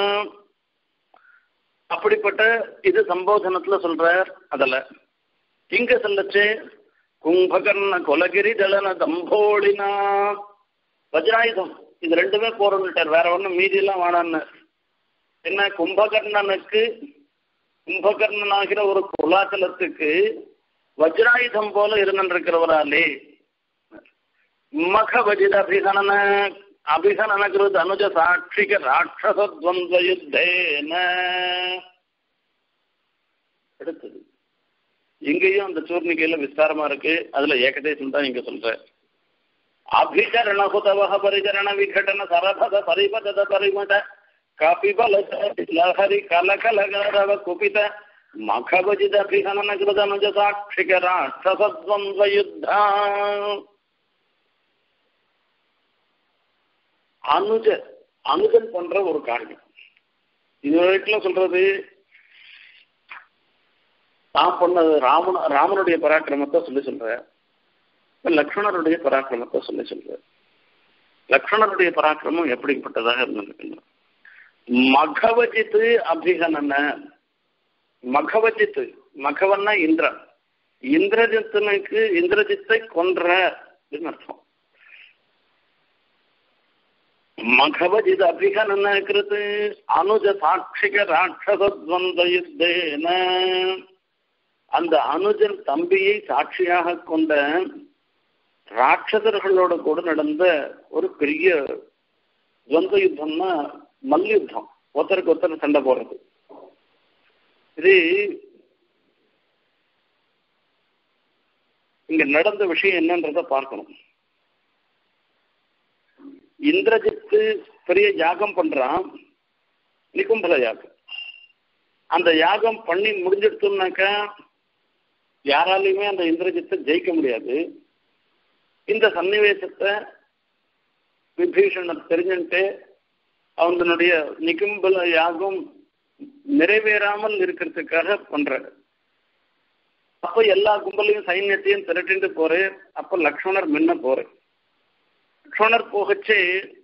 அப்படிப்பட்ட இது சம்போதனத்துல சொல்றார் அதுல இங்க சொல்லச்சு கும்பகர்ண குலகிரி தளன தம்போடினா வஜ்ராயுதம் இது ரெண்டுமே போறோம்னுட்டார் வேற ஒண்ணும் மீதி எல்லாம் வேணான்னு என்ன கும்பகர்ணனுக்கு கும்பகர்ணனாகிற ஒரு குலாச்சலத்துக்கு வஜ்ராயுதம் போல இருந்திருக்கிறவராலே மகவஜித அபிகணன அபிகணன கிருத் அனுஜ சாட்சிக ராட்சசத்வந்த யுத்தேன அடுத்தது இங்கேயும் அந்த சூர்ணிகையில விஸ்தாரமா இருக்கு அதுல ஏகதேசம் தான் இங்க சொல்ற அபிச்சரண ஹுதவக பரிச்சரண விகடன சரபத பரிபத பரிமட கபிபல லஹரி கலகலகரவ குபித மகவஜிதபிகனகிருதனுஜ சாட்சிக ராட்சசத்வந்த யுத்தா அனுஜ அனுஜன் பண்ற ஒரு காரியம் இது வரைக்கும் சொல்றது தான் பண்ணது ராமன் ராமனுடைய பராக்கிரமத்தை சொல்லி சொல்ற லக்ஷ்மணருடைய பராக்கிரமத்தை சொல்லி சொல்ற லக்ஷ்மணருடைய பராக்கிரமம் எப்படிப்பட்டதாக இருந்திருக்குன்னு மகவஜித்து அபிகனன மகவஜித்து மகவன்னா இந்திரன் இந்திரஜித்தனுக்கு இந்திரஜித்தை கொன்ற அப்படின்னு அர்த்தம் மகவஜித் அபிகனன கிருத்து அனுஜ சாட்சிக ராட்சசத்வந்த யுத்தேன அந்த அனுஜன் தம்பியை சாட்சியாக கொண்ட ராட்சசர்களோட கூட நடந்த ஒரு பெரிய துவந்த யுத்தம்னா மல்யுத்தம் ஒருத்தருக்கு ஒருத்தர் சண்டை போடுறது இது இங்க நடந்த விஷயம் என்னன்றத பார்க்கணும் இந்திரஜித்து பெரிய யாகம் பண்றான் நிகும்பல யாகம் அந்த யாகம் பண்ணி முடிஞ்சிடுத்தோம்னாக்கா யாராலையுமே அந்த இந்திரஜித்தை ஜெயிக்க முடியாது இந்த சன்னிவேசத்தை விபீஷணன் தெரிஞ்சுட்டு அவனுடைய நிகும்பல யாகம் நிறைவேறாமல் இருக்கிறதுக்காக பண்றாரு அப்ப எல்லா கும்பலையும் சைன்யத்தையும் திரட்டிட்டு போறேன் அப்ப லக்ஷ்மணர் முன்ன போறேன் லக்ஷ்மணர் போகச்சு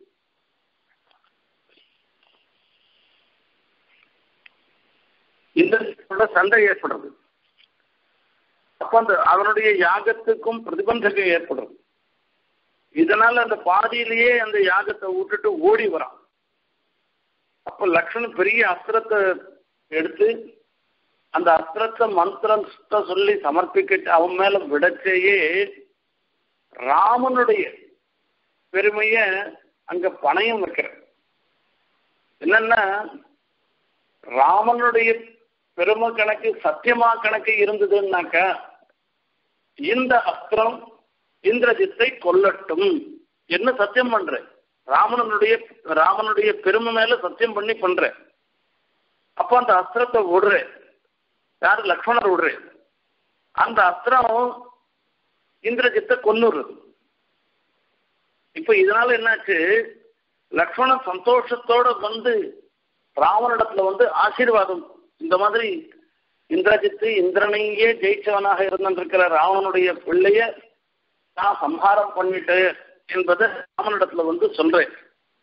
இந்த சண்டை ஏற்படுறது அப்ப அந்த அவனுடைய யாகத்துக்கும் பிரதிபந்தகம் ஏற்படுறது இதனால அந்த பாதியிலேயே அந்த யாகத்தை விட்டுட்டு ஓடி வரான் அப்ப லக்ஷ்மணன் பெரிய அஸ்திரத்தை எடுத்து அந்த அஸ்திரத்தை மந்திரத்தை சொல்லி சமர்ப்பிக்கிட்டு அவன் மேல விடச்சேயே ராமனுடைய பெருமைய அங்க பணையம் வைக்கிற என்னன்னா ராமனுடைய பெருமை கணக்கு சத்தியமா கணக்கு இருந்ததுன்னாக்கா இந்த அஸ்திரம் இந்திரஜித்தை கொல்லட்டும் என்ன சத்தியம் பண்ற ராமனுடைய ராமனுடைய பெருமை மேல சத்தியம் பண்ணி பண்ற அப்ப அந்த அஸ்திரத்தை விடுற யாரு லக்ஷ்மணர் விடுற அந்த அஸ்திரம் இந்திரஜித்தை கொன்னுடுறது இப்ப இதனால என்னாச்சு லக்ஷ்மணன் சந்தோஷத்தோட வந்து ராவனிடத்துல வந்து ஆசீர்வாதம் இந்த மாதிரி இந்திரஜித்து இந்திரனையே ஜெயிச்சவனாக இருந்திருக்கிற ராவணனுடைய பிள்ளைய நான் சம்ஹாரம் பண்ணிட்டு என்பதை ராமனிடத்துல வந்து சொல்றேன்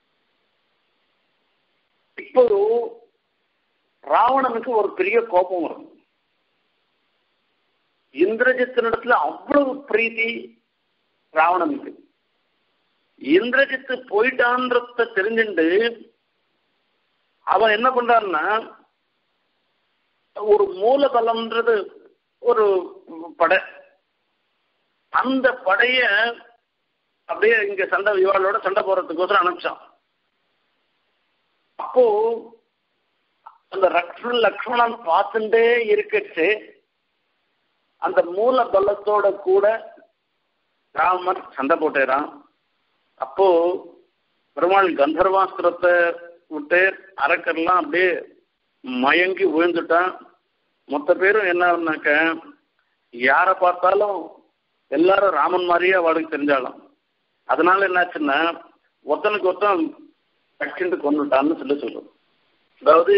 இப்போ ராவணனுக்கு ஒரு பெரிய கோபம் வரும் இந்திரஜித்தினிடத்துல அவ்வளவு பிரீத்தி ராவணனுக்கு இந்திரஜித்து போயிட்டான்றத தெரிஞ்சுட்டு அவன் என்ன பண்றான்னா ஒரு மூலபலம்ன்றது ஒரு படை அந்த படைய அப்படியே இங்க சண்டை இவாளோட சண்டை போறதுக்கோசரம் அனுப்பிச்சான் அப்போ அந்த லக்ஷ்மணன் லக்ஷ்மணன் பார்த்துட்டே இருக்கச்சு அந்த மூல பலத்தோட கூட ராமர் சண்டை போட்டேறான் அப்போ பெருமாள் கந்தர்வாஸ்திரத்தை விட்டு அரக்கர்லாம் அப்படியே மயங்கி விழுந்துட்டான் மொத்த பேரும் என்னன்னாக்க யாரை பார்த்தாலும் எல்லாரும் ராமன் மாதிரியே அவளுக்கு தெரிஞ்சாலும் அதனால என்னாச்சுன்னா ஒருத்தனுக்கு ஒருத்தன் கட்சிண்டு கொண்டுட்டான்னு சொல்லி சொல்றோம் அதாவது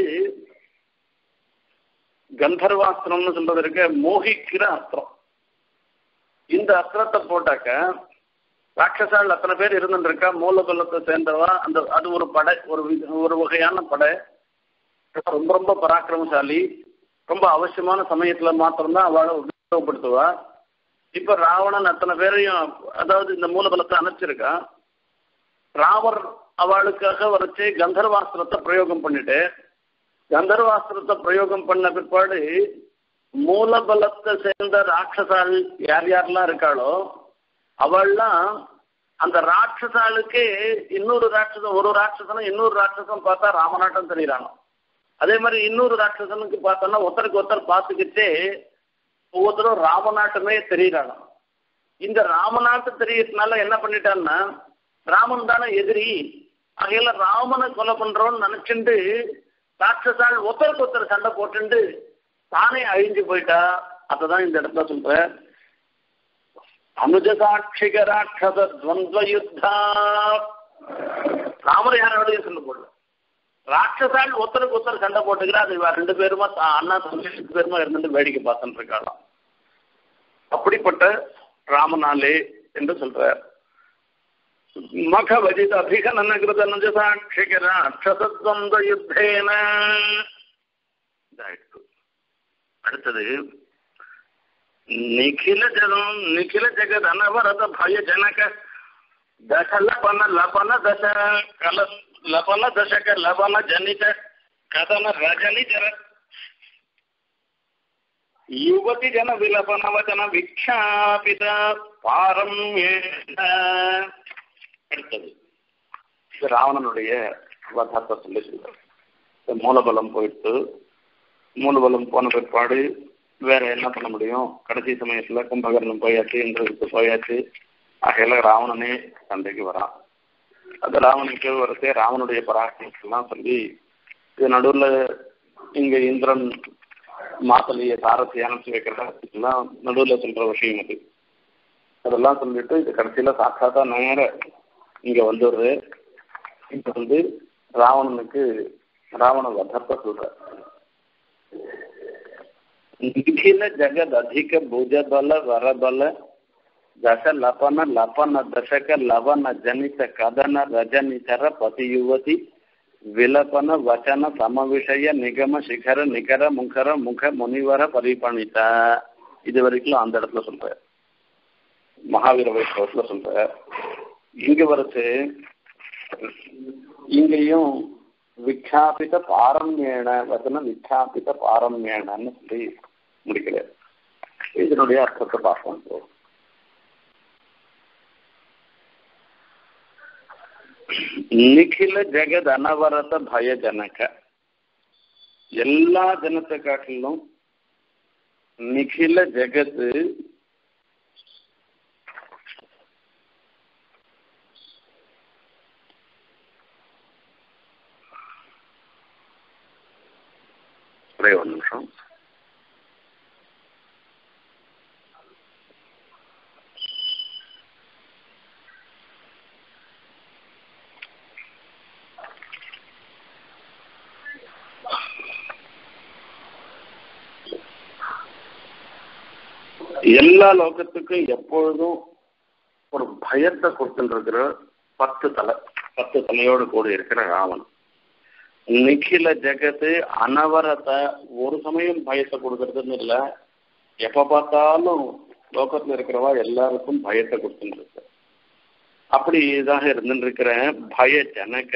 கந்தர்வாஸ்திரம்னு சொல்றது இருக்க மோகிக்கிற அஸ்திரம் இந்த அஸ்திரத்தை போட்டாக்க ராட்சசால் அத்தனை பேர் இருந்துருக்கா மூலபலத்தை சேர்ந்தவா அந்த அது ஒரு படை ஒரு ஒரு வகையான படை ரொம்ப ரொம்ப பராக்கிரமசாலி ரொம்ப அவசியமான சமயத்துல மாத்திரம்தான் அவளை உபயோகப்படுத்துவா இப்ப ராவணன் அத்தனை பேரையும் அதாவது இந்த மூலபலத்தை அனுப்பிச்சிருக்கா ராமர் அவளுக்காக வரைச்சு கந்தர்வாஸ்திரத்தை பிரயோகம் பண்ணிட்டு கந்தர்வாஸ்திரத்தை பிரயோகம் பண்ண பிற்பாடு மூலபலத்தை சேர்ந்த ராட்சசால் யார் யாரெல்லாம் இருக்காளோ அவள்லாம் அந்த ராட்சசாளுக்கு இன்னொரு ராட்சசம் ஒரு ராட்சசனும் இன்னொரு ராட்சசம் பார்த்தா ராமநாட்டம் தெரியுறானோ அதே மாதிரி இன்னொரு ராட்சசனுக்கு பார்த்தோன்னா ஒருத்தருக்கு ஒருத்தர் பார்த்துக்கிட்டே ஒவ்வொருத்தரும் ராமநாட்டமே தெரியுறாங்க இந்த ராமநாட்டு தெரியறதுனால என்ன பண்ணிட்டான்னா ராமன் தானே எதிரி ஆகையில ராமனை கொலை பண்றோம்னு நினைச்சுண்டு ராட்சசால் ஒருத்தருக்கு ஒருத்தர் சண்டை போட்டுண்டு தானே அழிஞ்சு போயிட்டா அததான் இந்த இடத்துல சொல்ற அனுஜசாட்சிக ராட்சத துவந்த யுத்தா ராமர் யாரோடையும் சண்டை போடல ராட்சசால் ஒருத்தருக்கு ஒருத்தர் சண்டை போட்டுக்கிறா அது இவ ரெண்டு பேருமா தா- அண்ணா தம்பி ரெண்டு பேருமா இருந்துட்டு வேடிக்கை பார்த்துட்டு இருக்காளாம் அப்படிப்பட்ட ராமனாலே என்று சொல்றார் மகவஜித் அபிகனகிருத நஜசாட்சிக ராட்சசத்வந்த யுத்தேன இதாயிடுச்சு. அடுத்தது நிখিல ஜனம் நிখিல ஜெகத் அனவரத பய ஜனக தச லபன லபன தச கல லபன தசக லபன ஜனித கதன ரஜனிஜர யுவதி ஜன விலபன வச்சன விக்ஷாபித பாரம்யேன அடுத்தது இது ராவணனுடைய வதத்தை சொல்லி சொல்றார் இந்த மூலபலம் போயிட்டு மூலபலம் போன பிற்பாடு வேற என்ன பண்ண முடியும் கடைசி சமயத்துல கும்பகர்ணம் போயாச்சு இந்திரனுக்கு போயாச்சு ஆகையில ராவணனே சண்டைக்கு வரான் அந்த ராவனுக்கு வரதே ராவனுடைய பராக்கிரமம் சொல்லி இது நடுவுல இங்க இந்திரன் மாத்தலைய சாரத்தை அனுப்பிச்சு வைக்கிறதெல்லாம் நடுவுல சொல்ற விஷயம் அது அதெல்லாம் சொல்லிட்டு இது கடைசியில சாட்சாத்தா நேர இங்க வந்துடுது இங்க வந்து ராவணனுக்கு ராவண வதத்தை சொல்ற நிఖில ஜகத் அதிக ಭುಜಬಲ ವರಬಲ ದಶ ಲಪನ ಲಪನ ದಶಕ ಲವನ ಜನಿತ ಕದನ ರಜನಿಚರ ಪತಿಯುವತಿ ವಿಲಪನ ವಚನ ಸಮವಿಷಯ ನಿಗಮ ಶಿಖರ ನಿಖರ ಮುಖರ ಮುಖ ಮುನಿವರ ಪರಿಪಣಿತ இது வரைக்கும் அந்த இடத்துல சொல்ற மகாவீர வைஷ்ணவத்துல சொல்ற இங்க வரச்சு இங்கேயும் விக்ஷாபித பாரம்யேன வசன விக்ஷாபித பாரம்யேனன்னு சொல்லி முடிக்கிறார் இதனுடைய அர்த்தத்தை பார்ப்போம் இப்போ. நிಖಿಲ ஜெகத் அனவரத பயஜனக எல்லா ஜனத்தை காட்டிலும் நிಖಿಲ ஜெகத்து ஒரே ஒரு நிமிஷம் எல்லா லோகத்துக்கும் எப்பொழுதும் ஒரு பயத்தை கொடுத்துருக்கிற பத்து தலை பத்து தலையோடு கூடி இருக்கிற ராவன் நிখিல ஜெகத்து அனவரத்தை ஒரு சமயம் பயத்தை கொடுக்கறதுன்னு இல்லை எப்ப பார்த்தாலும் லோகத்துல இருக்கிறவா எல்லாருக்கும் பயத்தை கொடுத்துட்டு இருக்கு அப்படி இதாக இருந்துருக்கிற பய ஜனக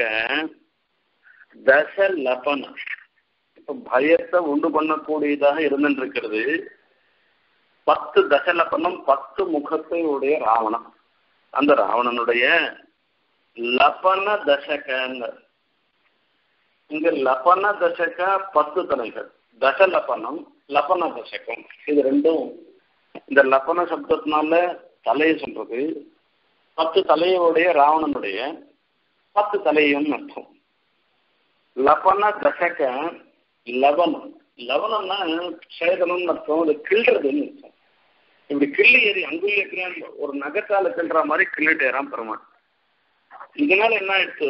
தச லபன இப்ப பயத்தை உண்டு பண்ணக்கூடியதாக இருந்துட்டு இருக்கிறது பத்து தசலபனம் பத்து முகத்தை உடைய ராவணன் அந்த ராவணனுடைய லபன தசகங்க இங்க லபன தசக பத்து தலைகள் தசலபனம் லபன தசகம் இது ரெண்டும் இந்த லபன சப்தத்தினால தலையை சொல்றது பத்து தலையோடைய ராவணனுடைய பத்து தலையும் அர்த்தம் லபன தசக லவனம் லவனம்னா சேதனம்னு அர்த்தம் அது கிள்றதுன்னு அர்த்தம் இப்படி கிள்ளி ஏறி அங்குள்ள இருக்கிறான் ஒரு நகத்தால கிள்ற மாதிரி கிள்ளிட்டு ஏறான் பெருமாள் இதனால என்ன ஆயிடுச்சு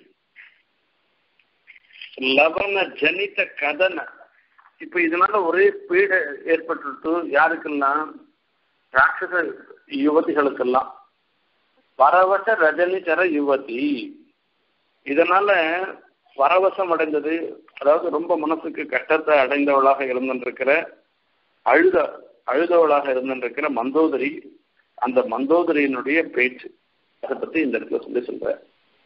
லவன ஜனித கதன இப்ப இதனால ஒரே பீடை ஏற்பட்டு யாருக்கெல்லாம் ராட்சச யுவதிகளுக்கெல்லாம் பரவச ரஜனிச்சர யுவதி இதனால பரவசம் அடைந்தது அதாவது ரொம்ப மனசுக்கு கஷ்டத்தை அடைந்தவளாக இருந்திருக்கிற அழுத அழுதவளாக இருந்திருக்கிற மந்தோதரி அந்த மந்தோதரியினுடைய பேச்சு அதை பத்தி இந்த இடத்துல சொல்லி சொல்ற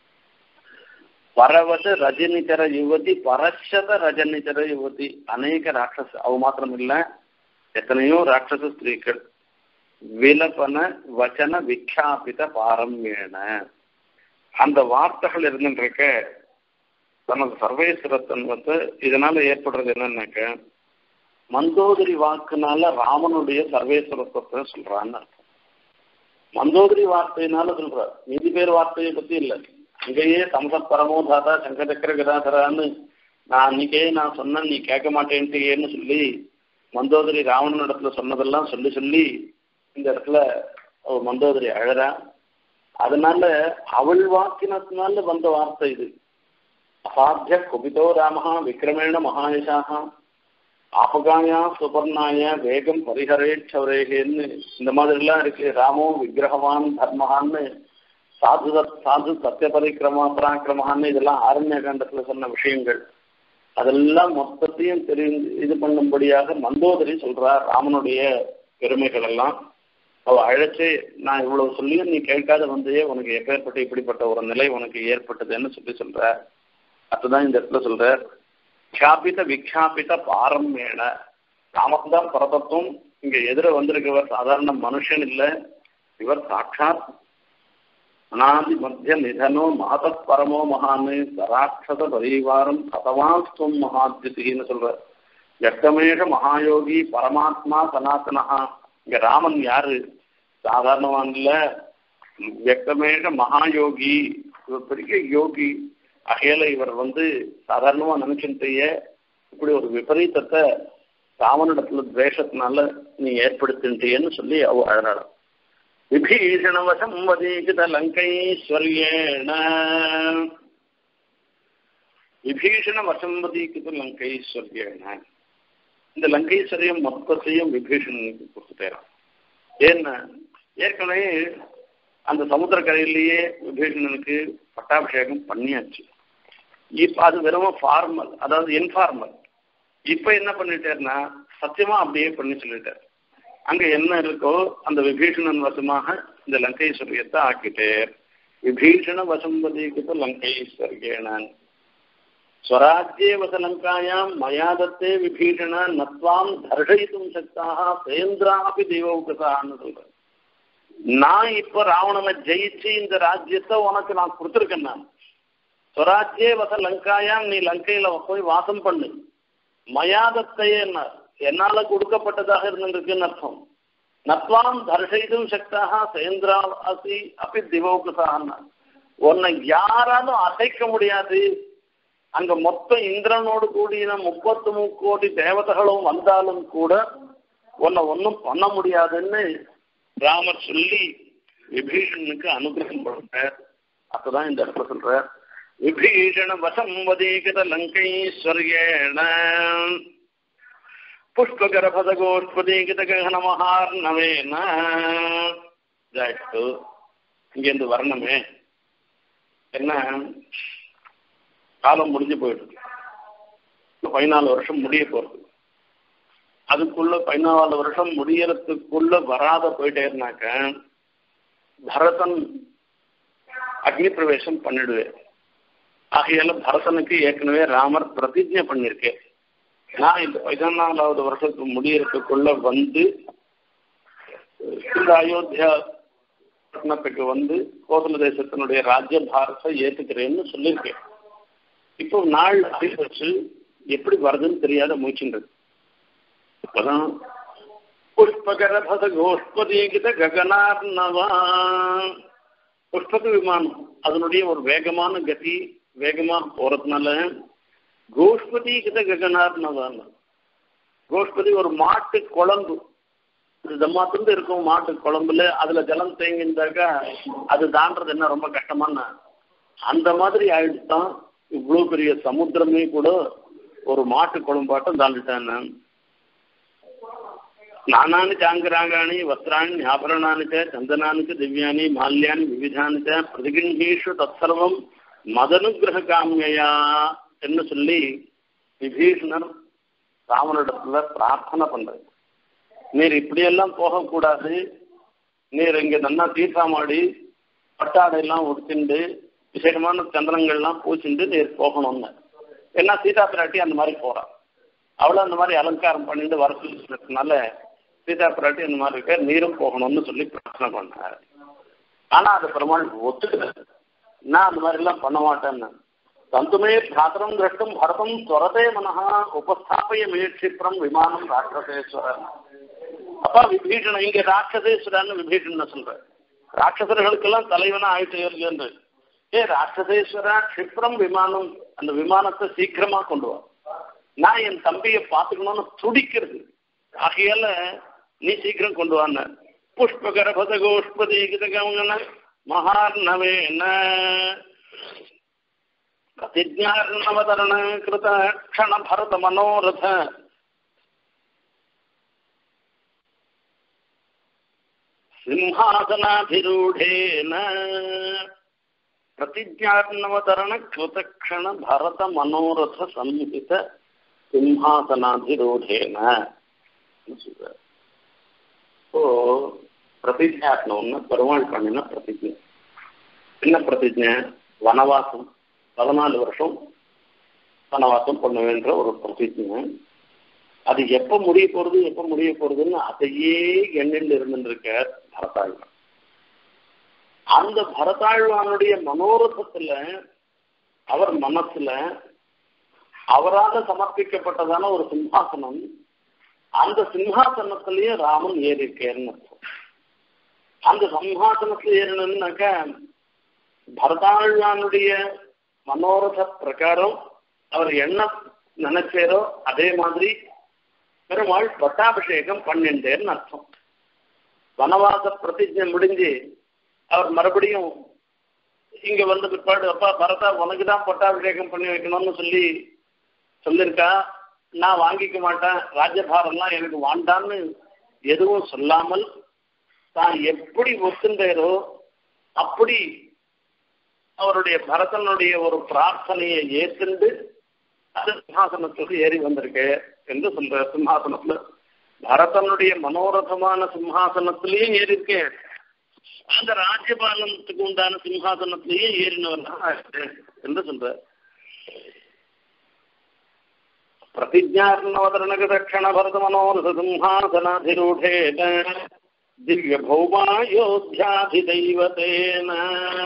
பரவச ரஜனிச்சர யுவதி பரஷத ரஜனிச்சர யுவதி அநேக ராட்சச அவ மாத்திரம் இல்ல எத்தனையோ ராட்சச ஸ்திரீகள் விலபன வச்சன விக்ஷாபித பாரம்யேன அந்த வார்த்தைகள் இருந்துருக்க தனது சர்வேஸ்வரத்தன்வத்தை இதனால ஏற்படுறது என்னன்னாக்க மந்தோதரி வாக்குனால ராமனுடைய சர்வேஸ்வரத்துவத்தை சொல்றான்னு அர்த்தம் மந்தோதரி வார்த்தையினால சொல்ற மீதி பேர் வார்த்தையை பத்தி இல்ல அங்கேயே சம்சத் பரமோதாதா சங்கச்சக்கர கதாதரான்னு நான் அன்னைக்கே நான் சொன்னேன் நீ கேட்க மாட்டேன்ட்டியேன்னு சொல்லி மந்தோதரி ராவணன் இடத்துல சொன்னதெல்லாம் சொல்லி சொல்லி இந்த இடத்துல அவ மந்தோதரி அழறா அதனால அவள் வாக்கினத்தினால வந்த வார்த்தை இது அசாத்திய குபிதோ ராமஹா விக்ரமேண மகாயசாக ஆபகாயா சுபர்ணாய வேகம் பரிஹரேச்சவரேகன்னு இந்த மாதிரிலாம் இருக்கு ராமோ விக்கிரகவான் தர்மஹான்னு சாது சாது சத்திய பரிக்கிரமா பராக்கிரமான்னு இதெல்லாம் ஆரண்ய காண்டத்துல சொன்ன விஷயங்கள் அதெல்லாம் மொத்தத்தையும் தெரிந்து இது பண்ணும்படியாக மந்தோதரி சொல்றார் ராமனுடைய பெருமைகள் எல்லாம் அவ அழைச்சு நான் இவ்வளவு சொல்லியும் நீ கேட்காத வந்தையே உனக்கு எப்பேற்பட்ட இப்படிப்பட்ட ஒரு நிலை உனக்கு ஏற்பட்டதுன்னு சொல்லி சொல்ற அதுதான் இந்த இடத்துல சொல்ற கியாபித விக்யாபித பாரம்பேண ராமன்தான் பரதத்துவம் இங்க எதிர வந்திருக்கவர் சாதாரண மனுஷன் இல்ல இவர் சாட்சாத் அனாதி மத்திய நிதனோ மாத பரமோ மகான்னு சராட்சத பரிவாரம் கதவாஸ்துவம் மகாத்யுதின்னு சொல்ற எட்டமேஷ மகாயோகி பரமாத்மா சனாதனஹா இங்க ராமன் யாரு சாதாரணவான் இல்ல வெக்கமேஷ மகாயோகி இவர் பெரிய யோகி அகையில இவர் வந்து சாதாரணமா நினைச்சுட்டேய இப்படி ஒரு விபரீதத்தை ராமனிடத்துல துவேஷத்தினால நீ ஏற்படுத்தின்றியன்னு சொல்லி அவ அழறாள் விபீஷணவசம் வதீகித லங்கைஸ்வர்யேண விபீஷண வசம் வதீகித லங்கைஸ்வர்யேண இந்த லங்கைஸ்வரியம் மொத்தத்தையும் விபீஷணனுக்கு கொடுத்துட்டேறான் ஏன்னா ஏற்கனவே அந்த சமுத்திரக்கரையிலேயே விபீஷணனுக்கு பட்டாபிஷேகம் பண்ணியாச்சு இப்ப அது வெறும் ஃபார்மல் அதாவது இன்ஃபார்மல் இப்ப என்ன பண்ணிட்டாருன்னா சத்தியமா அப்படியே பண்ணி சொல்லிட்டார் அங்க என்ன இருக்கோ அந்த விபீஷணன் வசமாக இந்த லங்கைஸ்வரியத்தை ஆக்கிட்டேர் விபீஷண வசம்பதிக்கு லங்கைஸ்வர்கேனான் ஸ்வராஜ்யே வசலங்காயாம் மயா தத்தே விபீஷண நத்வாம் தர்ஷயித்தும் சக்தாக சேந்திராபி தெய்வௌகதான்னு சொல்றேன் நான் இப்ப ராவணனை ஜெயிச்சு இந்த ராஜ்யத்தை உனக்கு நான் கொடுத்துருக்கேன் நான் ஸ்வராஜ்யே வச லங்காயாம் நீ லங்கையில போய் வாசம் பண்ணு மயாதத்தையே என்ன என்னால கொடுக்கப்பட்டதாக இருந்திருக்குன்னு அர்த்தம் நத்வாம் தர்ஷயிதும் சக்தாக சேந்திரா அசி அப்படி திவௌகசான்னா உன்னை யாராலும் அசைக்க முடியாது அங்க மொத்தம் இந்திரனோடு கூடின முப்பத்து முக்கோடி தேவதைகளும் வந்தாலும் கூட உன்னை ஒன்றும் பண்ண முடியாதுன்னு ராமர் சொல்லி விபீஷணனுக்கு அனுகிரகம் பண்றார் அப்பதான் இந்த இடத்துல சொல்ற விபீஷண வசம் வதீகித லங்கைஸ்வர்யேண புஷ்பகரபத கோஷ்பதீகித ககன மகார்ணவேன இதாயிட்டு இங்கேருந்து வரணுமே என்ன காலம் முடிஞ்சு போயிடுது பதினாலு வருஷம் முடிய போறது அதுக்குள்ள பதினாலு வருஷம் முடியறதுக்குள்ள வராத போயிட்டே இருந்தாக்க பரதன் அக்னி பிரவேசம் பண்ணிடுவேன் ஆகையால பரதனுக்கு ஏற்கனவே ராமர் பிரதிஜை பண்ணியிருக்கேன் நான் இந்த பதினாலாவது வருஷத்துக்கு முடியறதுக்குள்ள வந்து இந்த அயோத்தியா பட்டணத்துக்கு வந்து கோதல தேசத்தினுடைய ராஜ்ய பாரத்தை ஏத்துக்கிறேன்னு சொல்லியிருக்கேன் இப்போ நாள் வச்சு எப்படி வருதுன்னு தெரியாத மூச்சுன்றது அப்பதான் புஷ்பகரபத கோஷ்பதீகித ககனார்ணவா புஷ்பக விமானம் அதனுடைய ஒரு வேகமான கதி வேகமா போறதுனால கோஷ்பதீகித ககனார்ணவான் கோஷ்பதி ஒரு மாட்டு குழம்பு இது மாத்திருந்து இருக்கும் மாட்டு குழம்புல அதுல ஜலம் தேங்கியிருந்தாக்கா அது தாண்டது என்ன ரொம்ப கஷ்டமான அந்த மாதிரி ஆயிடுச்சுதான் இவ்வளவு பெரிய சமுத்திரமே கூட ஒரு மாட்டு குழம்பாட்டம் தாண்டிட்டான் நானானி சாங்கராகாணி வஸ்திராணி ஆபரணானி ச சந்தனானி ச திவ்யானி மால்யானி விவிதானி ச பிரதிகிரகீஷு தற்சர்வம் மதனுகிரக காமியா என்று சொல்லி விபீஷணர் ராமனிடத்துல பிரார்த்தனை பண்றது நீர் இப்படியெல்லாம் போகக்கூடாது நீர் இங்க நல்லா தீர்த்தாமாடி பட்டாடையெல்லாம் உடுத்திண்டு விசேஷமான சந்திரங்கள்லாம் பூச்சிண்டு நீர் போகணும்னு ஏன்னா சீதா பிராட்டி அந்த மாதிரி போறான் அவளும் அந்த மாதிரி அலங்காரம் பண்ணிட்டு வர சொல்லினால சீதா பிராட்டி அந்த மாதிரி இருக்க நீரும் போகணும்னு சொல்லி பிரார்த்தனை பண்ணார் ஆனா அது பெருமாள் ஒத்துக்கல நான் அந்த மாதிரி எல்லாம் பண்ண மாட்டேன்னு தந்துமே பிராத்திரம் திரஷ்டும் பரதம் துவரதே மனஹா உபஸ்தாபய முயற்சிப்புறம் விமானம் ராட்சசேஸ்வரன் அப்பா விபீஷணன் இங்க ராட்சசேஸ்வரன் விபீஷணன் சொல்ற ராட்சசர்களுக்கெல்லாம் தலைவனா ஆயிட்டு என்று ஏ ராட்சதேஸ்வரா க்ஷிப்ரம் விமானம் அந்த விமானத்தை சீக்கிரமா கொண்டு வா நான் என் தம்பியை பார்த்துக்கணும்னு துடிக்கிறது ஆகையால நீ சீக்கிரம் கொண்டு வான புஷ்பகரபத கோஷ்பதீகிதகமன மகார்ணவேன பிரதிஜார்ணவதரண கிருத க்ஷண பரத மனோரத சிம்ஹாசனாதிரூடேன பிரதிஜார்ணவதரண கிருதக்ஷண பரத மனோரத சம்ஹித சிம்ஹாசனாதிரூடேன சொல்றார் இப்போ பிரதிஜாக்கணும்னு பெருமாள் பண்ணின பிரதிஜை என்ன பிரதிஜை வனவாசம் பதினாலு வருஷம் வனவாசம் பண்ணுவேன்ற ஒரு பிரதிஜை அது எப்ப முடிய போறது எப்ப முடிய போறதுன்னு அதையே எண்ணில் இருந்துருக்க பரதாழ்வான் அந்த பரதாழ்வானுடைய மனோரதத்துல அவர் மனசுல அவரால் சமர்ப்பிக்கப்பட்டதான ஒரு சிம்ஹாசனம் அந்த சிம்ஹாசனத்திலேயே ராமன் ஏறி இருக்கேன்னு அர்த்தம் அந்த சிம்ஹாசனத்துல ஏறணும்னாக்க பரதாழ்வானுடைய மனோரத பிரகாரம் அவர் என்ன நினைச்சாரோ அதே மாதிரி பெருமாள் பட்டாபிஷேகம் பண்ணிண்டேன்னு அர்த்தம் வனவாச பிரதிஜை முடிஞ்சு அவர் மறுபடியும் இங்க வந்து பிற்பாடு அப்பா பரதா உனக்கு தான் பட்டாபிஷேகம் பண்ணி வைக்கணும்னு சொல்லி சொல்லியிருக்கா நான் வாங்கிக்க மாட்டேன் ராஜ்யபாரம்லாம் எனக்கு வாண்டான்னு எதுவும் சொல்லாமல் தான் எப்படி ஒத்துண்டாரோ அப்படி அவருடைய பரதனுடைய ஒரு பிரார்த்தனையை ஏற்றுண்டு அது சிம்ஹாசனத்துக்கு ஏறி வந்திருக்கு என்று சொல்ற சிம்ஹாசனத்துல பரதனுடைய மனோரதமான சிம்ஹாசனத்திலேயும் ஏறி இருக்கேன் அந்த ராஜ்யபாலனத்துக்கு உண்டான சிம்ஹாசனத்திலேயே ஏறினவர் தான் என்று சொல்ற प्रतिज्ञार्णवतरणगदक्षण भरतमनोरससिंहासनाधिरूढेन दिव्यभौमायोध्याधिदैवतेन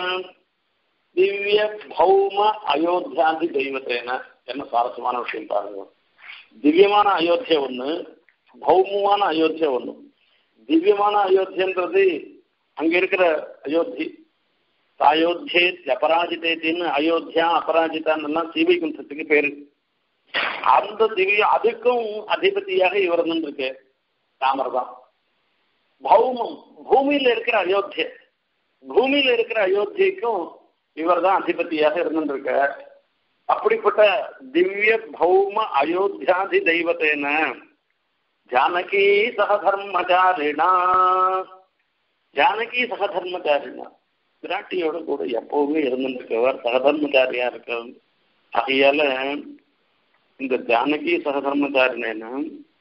திவ்யபௌம அயோத்தியாதி தெய்வத்தேன என்ன சுவாரஸ்யமான விஷயம் பாருங்க திவ்யமான அயோத்தியா ஒண்ணு பௌமமான அயோத்தியா ஒண்ணு திவ்யமான அயோத்தியன்றது அங்க இருக்கிற அயோத்தி அயோத்தியே அபராஜிதேத்தின்னு அயோத்தியா அபராஜிதான்னு சீவை குண்டத்துக்கு பேரு அந்த திவ்ய அதுக்கும் அதிபதியாக இவர் இருக்கு ராமர் தான் பௌமம் பூமியில இருக்கிற அயோத்திய பூமியில இருக்கிற அயோத்தியக்கும் இவர் தான் அதிபதியாக இருந்துருக்க அப்படிப்பட்ட திவ்ய பௌம அயோத்தியாதி தெய்வத்தேன ஜானகி சகதர்மச்சாரிணா ஜானகி சகதர்மச்சாரிணா பிராட்டியோட கூட எப்பவுமே இருந்துருக்கவர் சகதர்மச்சாரியா இருக்க ஆகையால இந்த ஜானகி சகதர்மச்சாரிணேன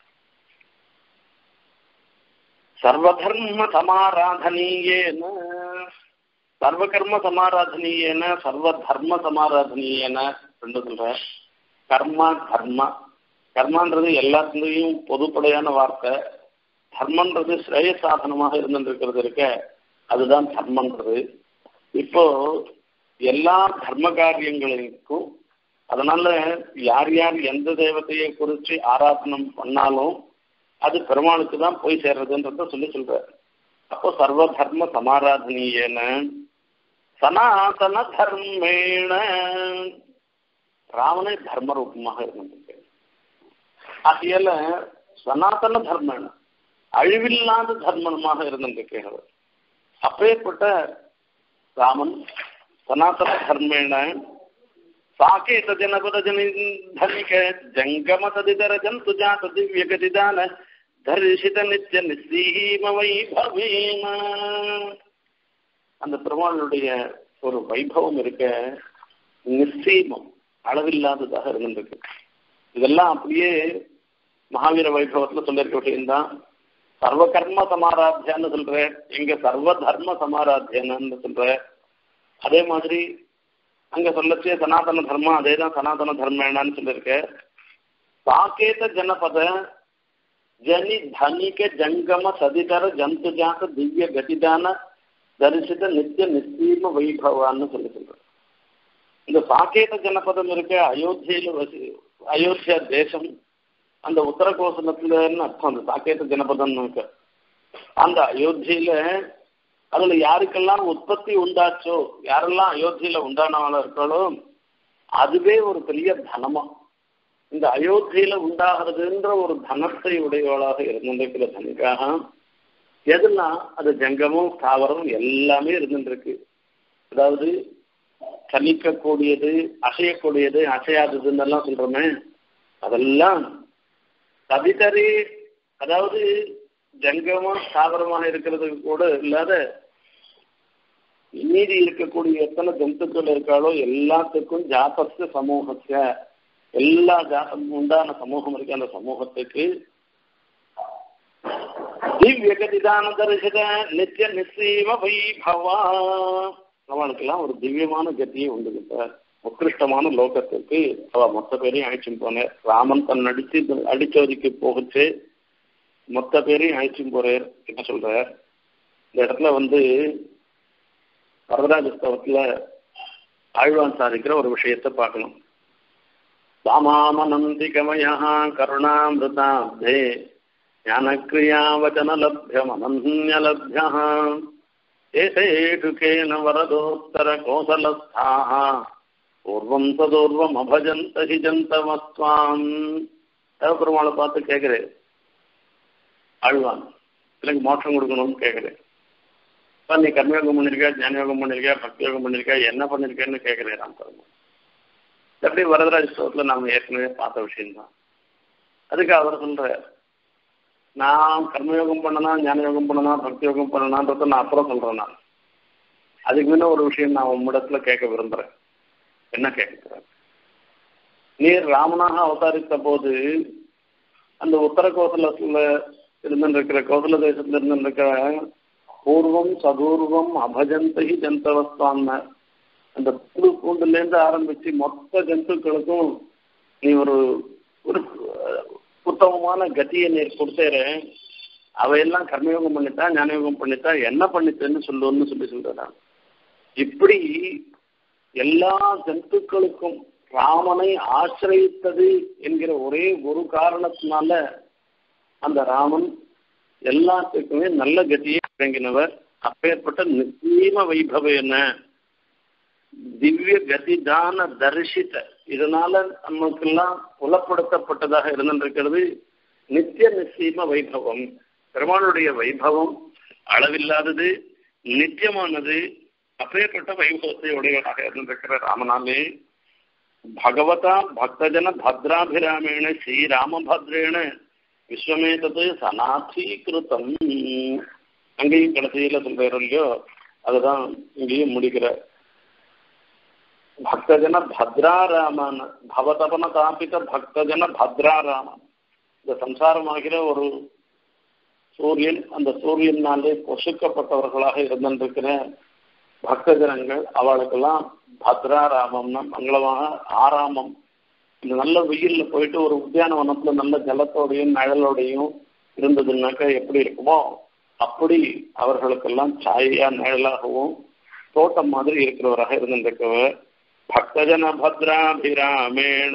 சர்வதர்ம சமாராதனீயேன சர்வகர்ம சமாராதனீயேன சர்வ தர்ம சமாராதனீயேன ரெண்டு சொல்ற கர்மா தர்ம கர்மான்றது எல்லாத்துலேயும் பொதுப்படையான வார்த்தை தர்மன்றது ஸ்ரேய சாதனமாக இருந்துருக்கிறது இருக்க அதுதான் தர்மன்றது இப்போ எல்லா தர்ம காரியங்களுக்கும் அதனால யார் யார் எந்த தெய்வத்தையை குறித்து ஆராதனம் பண்ணாலும் அது பெருமாளுக்கு தான் போய் சேர்றதுன்றத சொல்லி சொல்ற அப்போ சர்வ தர்ம சமாராதனீயன சனாதன தர்மேண ராவணே தர்ம ரூபமாக இருந்திருக்கு ஆகையால சனாதன தர்மேண அழிவில்லாத தர்மமாக இருந்திருக்கிறார் அப்பேற்பட்ட ராமன் சனாதன தர்மேண ಸಾಕೇತ ಜನಪದ ಜನಿ ಧನಿಕ ಜಂಗಮ ತದಿತರ ಜಂತು ಜಾತ ದಿವ್ಯ ಗತಿದಾನ தரிசித நித்திய நிசீம வைபவேன அந்த பெருமாளுடைய ஒரு வைபவம் இருக்க நிச்சயமம் அளவில்லாததாக இருந்திருக்கு இதெல்லாம் அப்படியே மகாவீர வைபவத்துல சொல்லியிருக்க விஷயம்தான் சர்வ கர்ம சமாராத்தியான்னு சொல்ற எங்க சர்வ தர்ம சமாராத்தியான்னு சொல்ற அதே மாதிரி அங்க சொல்லச்சே சனாதன தர்மம் அதே தான் சனாதன தர்மேனான்னு சொல்லியிருக்க சாக்கேத ஜனபத ஜனி தனிக ஜங்கம சதிதர ஜந்து ஜாத திவ்ய கதிதான தரிசித நித்திய நிச்சீம வைபவான்னு சொல்லி சொல்றேன் இந்த சாக்கேத ஜனபதம் இருக்க அயோத்தியில வசி அயோத்தியா தேசம் அந்த உத்தர கோசலத்துலன்னு அர்த்தம் அந்த சாக்கேத ஜனபதம் இருக்க அந்த அயோத்தியில அதுல யாருக்கெல்லாம் உற்பத்தி உண்டாச்சோ யாரெல்லாம் அயோத்தியில உண்டானவங்கள இருக்காளோ அதுவே ஒரு பெரிய தனமா இந்த அயோத்தியில உண்டாகிறதுன்ற ஒரு தனத்தை உடையவளாக இருந்திருக்கிற தனிக்காக எதெல்லாம் அது ஜங்கமும் ஸ்தாவரம் எல்லாமே இருந்துருக்கு அதாவது சலிக்கக்கூடியது அசையக்கூடியது அசையாததுன்னு எல்லாம் சொல்றோமே அதெல்லாம் கவிதரி அதாவது ஜங்கமா ஸ்தாவரமாக இருக்கிறது கூட இல்லாத மீதி இருக்கக்கூடிய எத்தனை ஜந்துக்கள் இருக்காளோ எல்லாத்துக்கும் ஜாபஸ்து சமூகத்தை எல்லா ஜாதம் உண்டான சமூகம் இருக்கு அந்த சமூகத்துக்கு திவ்ய கதிதான தரிசித நித்திய நிச்சயம வைபவா அவனுக்கெல்லாம் ஒரு திவ்யமான கத்தியை உண்டு சார் உத்கிருஷ்டமான லோகத்துக்கு அவ மொத்த பேரையும் அழைச்சும் போனேன் ராமன் தன் அடிச்சு அடிச்சோதிக்கு போகுச்சு மொத்த பேரையும் அழைச்சும் போறார் என்ன சொல்றார் இந்த இடத்துல வந்து வரதராஜஸ்தவத்துல ஆழ்வான் சாதிக்கிற ஒரு விஷயத்தை பார்க்கணும் சாமாமனந்திகமயா கருணாமிருதாப்தே ஞானக்ரியாவச்சனலभ्यमनन्यलभ्यः एतेषु केन वरदोत्तरकोसलस्थाः பூர்வம் ததூர்வம் அபஜந்த ஹிஜந்தமஸ்வாம் பெருமாளை பார்த்து கேட்கிறேன் ஆழ்வான் எனக்கு மோட்சம் கொடுக்கணும்னு கேட்கிறேன் இப்போ நீ கர்மயோகம் பண்ணிருக்கியா ஞானயோகம் பண்ணிருக்கியா பக்தி யோகம் பண்ணிருக்கியா என்ன பண்ணிருக்கேன்னு கேட்கிறேன் ராம் பெருமாள் எப்படி வரதராஜ ஸ்லோகத்தில் நாம் ஏற்கனவே பார்த்த விஷயம்தான் அதுக்கு அவர் சொல்ற நான் கர்மயோகம் பண்ணனா ஞான யோகம் பண்ணனா பக்தி யோகம் பண்ணனான்றத நான் அப்புறம் சொல்றேன் நான் அதுக்கு முன்ன ஒரு விஷயம் நான் உம்மிடத்துல கேட்க விரும்புறேன் என்ன கேட்கிறேன் நீர் ராமனாக அவதாரித்த போது அந்த உத்தர கோசலத்துல இருந்திருக்கிற கோசல தேசத்துல இருந்திருக்கிற பூர்வம் சதூர்வம் அபஜந்தகி ஜந்தவஸ்தான்னு அந்த புது பூண்டுலேருந்து ஆரம்பிச்சு மொத்த ஜந்துக்களுக்கும் நீ ஒரு ஒரு உத்தமமான கத்தியை நீர் கொடுத்தேற அவையெல்லாம் கர்மயோகம் பண்ணிட்டா ஞானயோகம் பண்ணிட்டா என்ன பண்ணித்தேன்னு சொல்லுன்னு சொல்லி சொல்றான் இப்படி எல்லா ஜந்துக்களுக்கும் ராமனை ஆசிரியத்தது என்கிற ஒரே ஒரு காரணத்தினால அந்த ராமன் எல்லாத்துக்குமே நல்ல கதியை வழங்கினவர் அப்பேற்பட்ட நிச்சயம வைபவ என்ன திவ்ய கதிதான தரிசித்த இதனால நமக்கெல்லாம் புலப்படுத்தப்பட்டதாக இருந்திருக்கிறது நித்திய நிச்சயம வைபவம் பெருமாளுடைய வைபவம் அளவில்லாதது நித்தியமானது அப்பேற்பட்ட வைபவத்தை உடையவனாக இருந்திருக்கிற ராமனாலே பகவதா பக்தஜன பத்ராபிராமேண ஸ்ரீராமபத்ரேண விஸ்வமேதது சனாதீகிருத்தம் அங்கேயும் கடைசியில சொல்றாரு இல்லையோ அதுதான் இங்கேயும் முடிக்கிற பக்தஜன பத்ராராமன் பவதபன தாபித பக்தஜன பத்ராராமன் இந்த சம்சாரமாகிற ஒரு சூரியன் அந்த சூரியனாலே பொசுக்கப்பட்டவர்களாக இருந்திருக்கிற பக்தஜனங்கள் அவளுக்கெல்லாம் பத்ராராமம்னா மங்களமாக ஆராமம் இந்த நல்ல வெயில்ல போயிட்டு ஒரு உத்தியானவனத்துல நல்ல ஜலத்தோடையும் நிழலோடையும் இருந்ததுன்னாக்கா எப்படி இருக்குமோ அப்படி அவர்களுக்கெல்லாம் சாயா நிழலாகவும் தோட்டம் மாதிரி இருக்கிறவராக இருந்திருக்கவர் பக்தஜன பத்ராபிராமேண